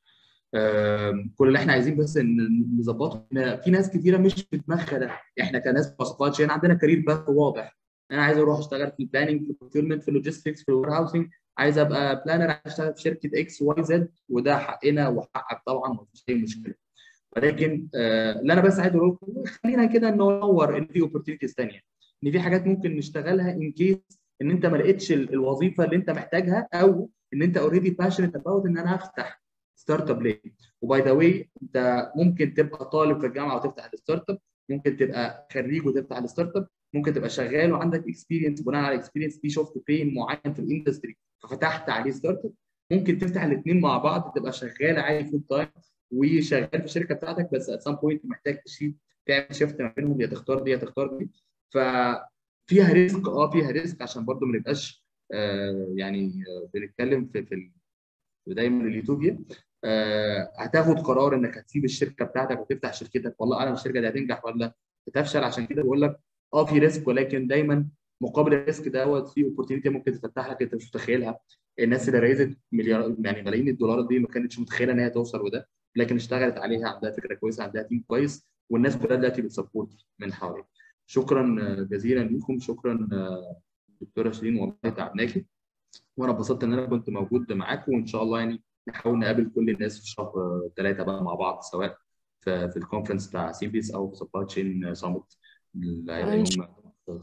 كل اللي احنا عايزين بس ان نظبطه ان في ناس كتيره مش في دماغها ده احنا كناس سبلاي تشين عندنا كارير باث واضح انا عايز اروح اشتغل في البلاننج في البروكيورمنت في اللوجيستكس في الوير هاوسنج عايز ابقى بلانر عايز اشتغل في شركه اكس واي زد وده حقنا وحقك طبعا مفيش اي مشكله ولكن آه اللي انا بس عايز اقول لكم خلينا كده ننور ان في اوبورتيونيتيز ثانيه ان في حاجات ممكن نشتغلها ان كيس ان انت ما لقيتش الوظيفه اللي انت محتاجها او ان انت اوريدي باشنت اباوت ان انا افتح ستارت اب ليه وباي ذا واي انت ممكن تبقى طالب في الجامعه وتفتح الستارت اب ممكن تبقى خريج وتفتح الستارت اب ممكن تبقى شغال وعندك اكسبيرينس بناء على الاكسبيرينس دي شفت بين معين في الاندستري ففتحت عليه ستارت اب ممكن تفتح الاثنين مع بعض تبقى شغال عادي فول تايم وشغال في الشركه بتاعتك بس ات سام بوينت محتاج تشيل تعمل شيفت ما بينهم يا تختار دي يا تختار دي ففيها ريسك اه فيها ريسك عشان برضو ما نبقاش آه يعني آه بنتكلم في في دايما اليوتوبيا آه هتاخد قرار انك هتسيب الشركه بتاعتك وتفتح شركتك والله اعلم الشركه دي هتنجح ولا هتفشل عشان كده بقول لك اه في ريسك ولكن دايما مقابل الريسك دوت في اوبورتيونيتي ممكن تفتح لك انت مش متخيلها الناس اللي ريزت مليار يعني ملايين الدولارات دي ما كانتش متخيله ان هي توصل وده لكن اشتغلت عليها عندها فكره كويسه عندها تيم كويس والناس كلها دلوقتي بتسبورت من حواليك شكرا جزيلا لكم شكرا دكتوره شيرين والله تعبناكي وانا اتبسطت ان انا كنت موجود معاكم وان شاء الله يعني نحاول نقابل كل الناس في شهر ثلاثه بقى مع بعض سواء في, في الكونفرنس بتاع سيبيس او في سبلاي تشين سامت اللي هيبقى يوم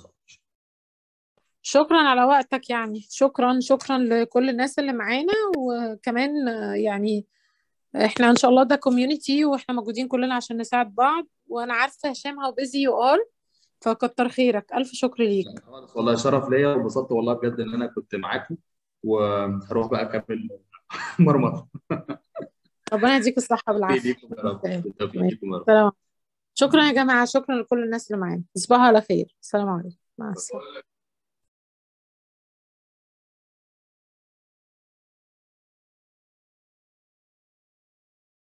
شكرا على وقتك يعني شكرا شكرا لكل الناس اللي معانا وكمان يعني احنا ان شاء الله ده كوميونتي واحنا موجودين كلنا عشان نساعد بعض وانا عارفه هشام هاو بيزي يو ار فكتر خيرك الف شكر ليك والله شرف ليا وانبسطت والله بجد ان انا كنت معاكم وهروح بقى اكمل مرمطه ربنا يديك الصحه بالعافيه سلام شكرا يا جماعه شكرا لكل الناس اللي معانا تصبحوا على خير السلام عليكم مع السلامه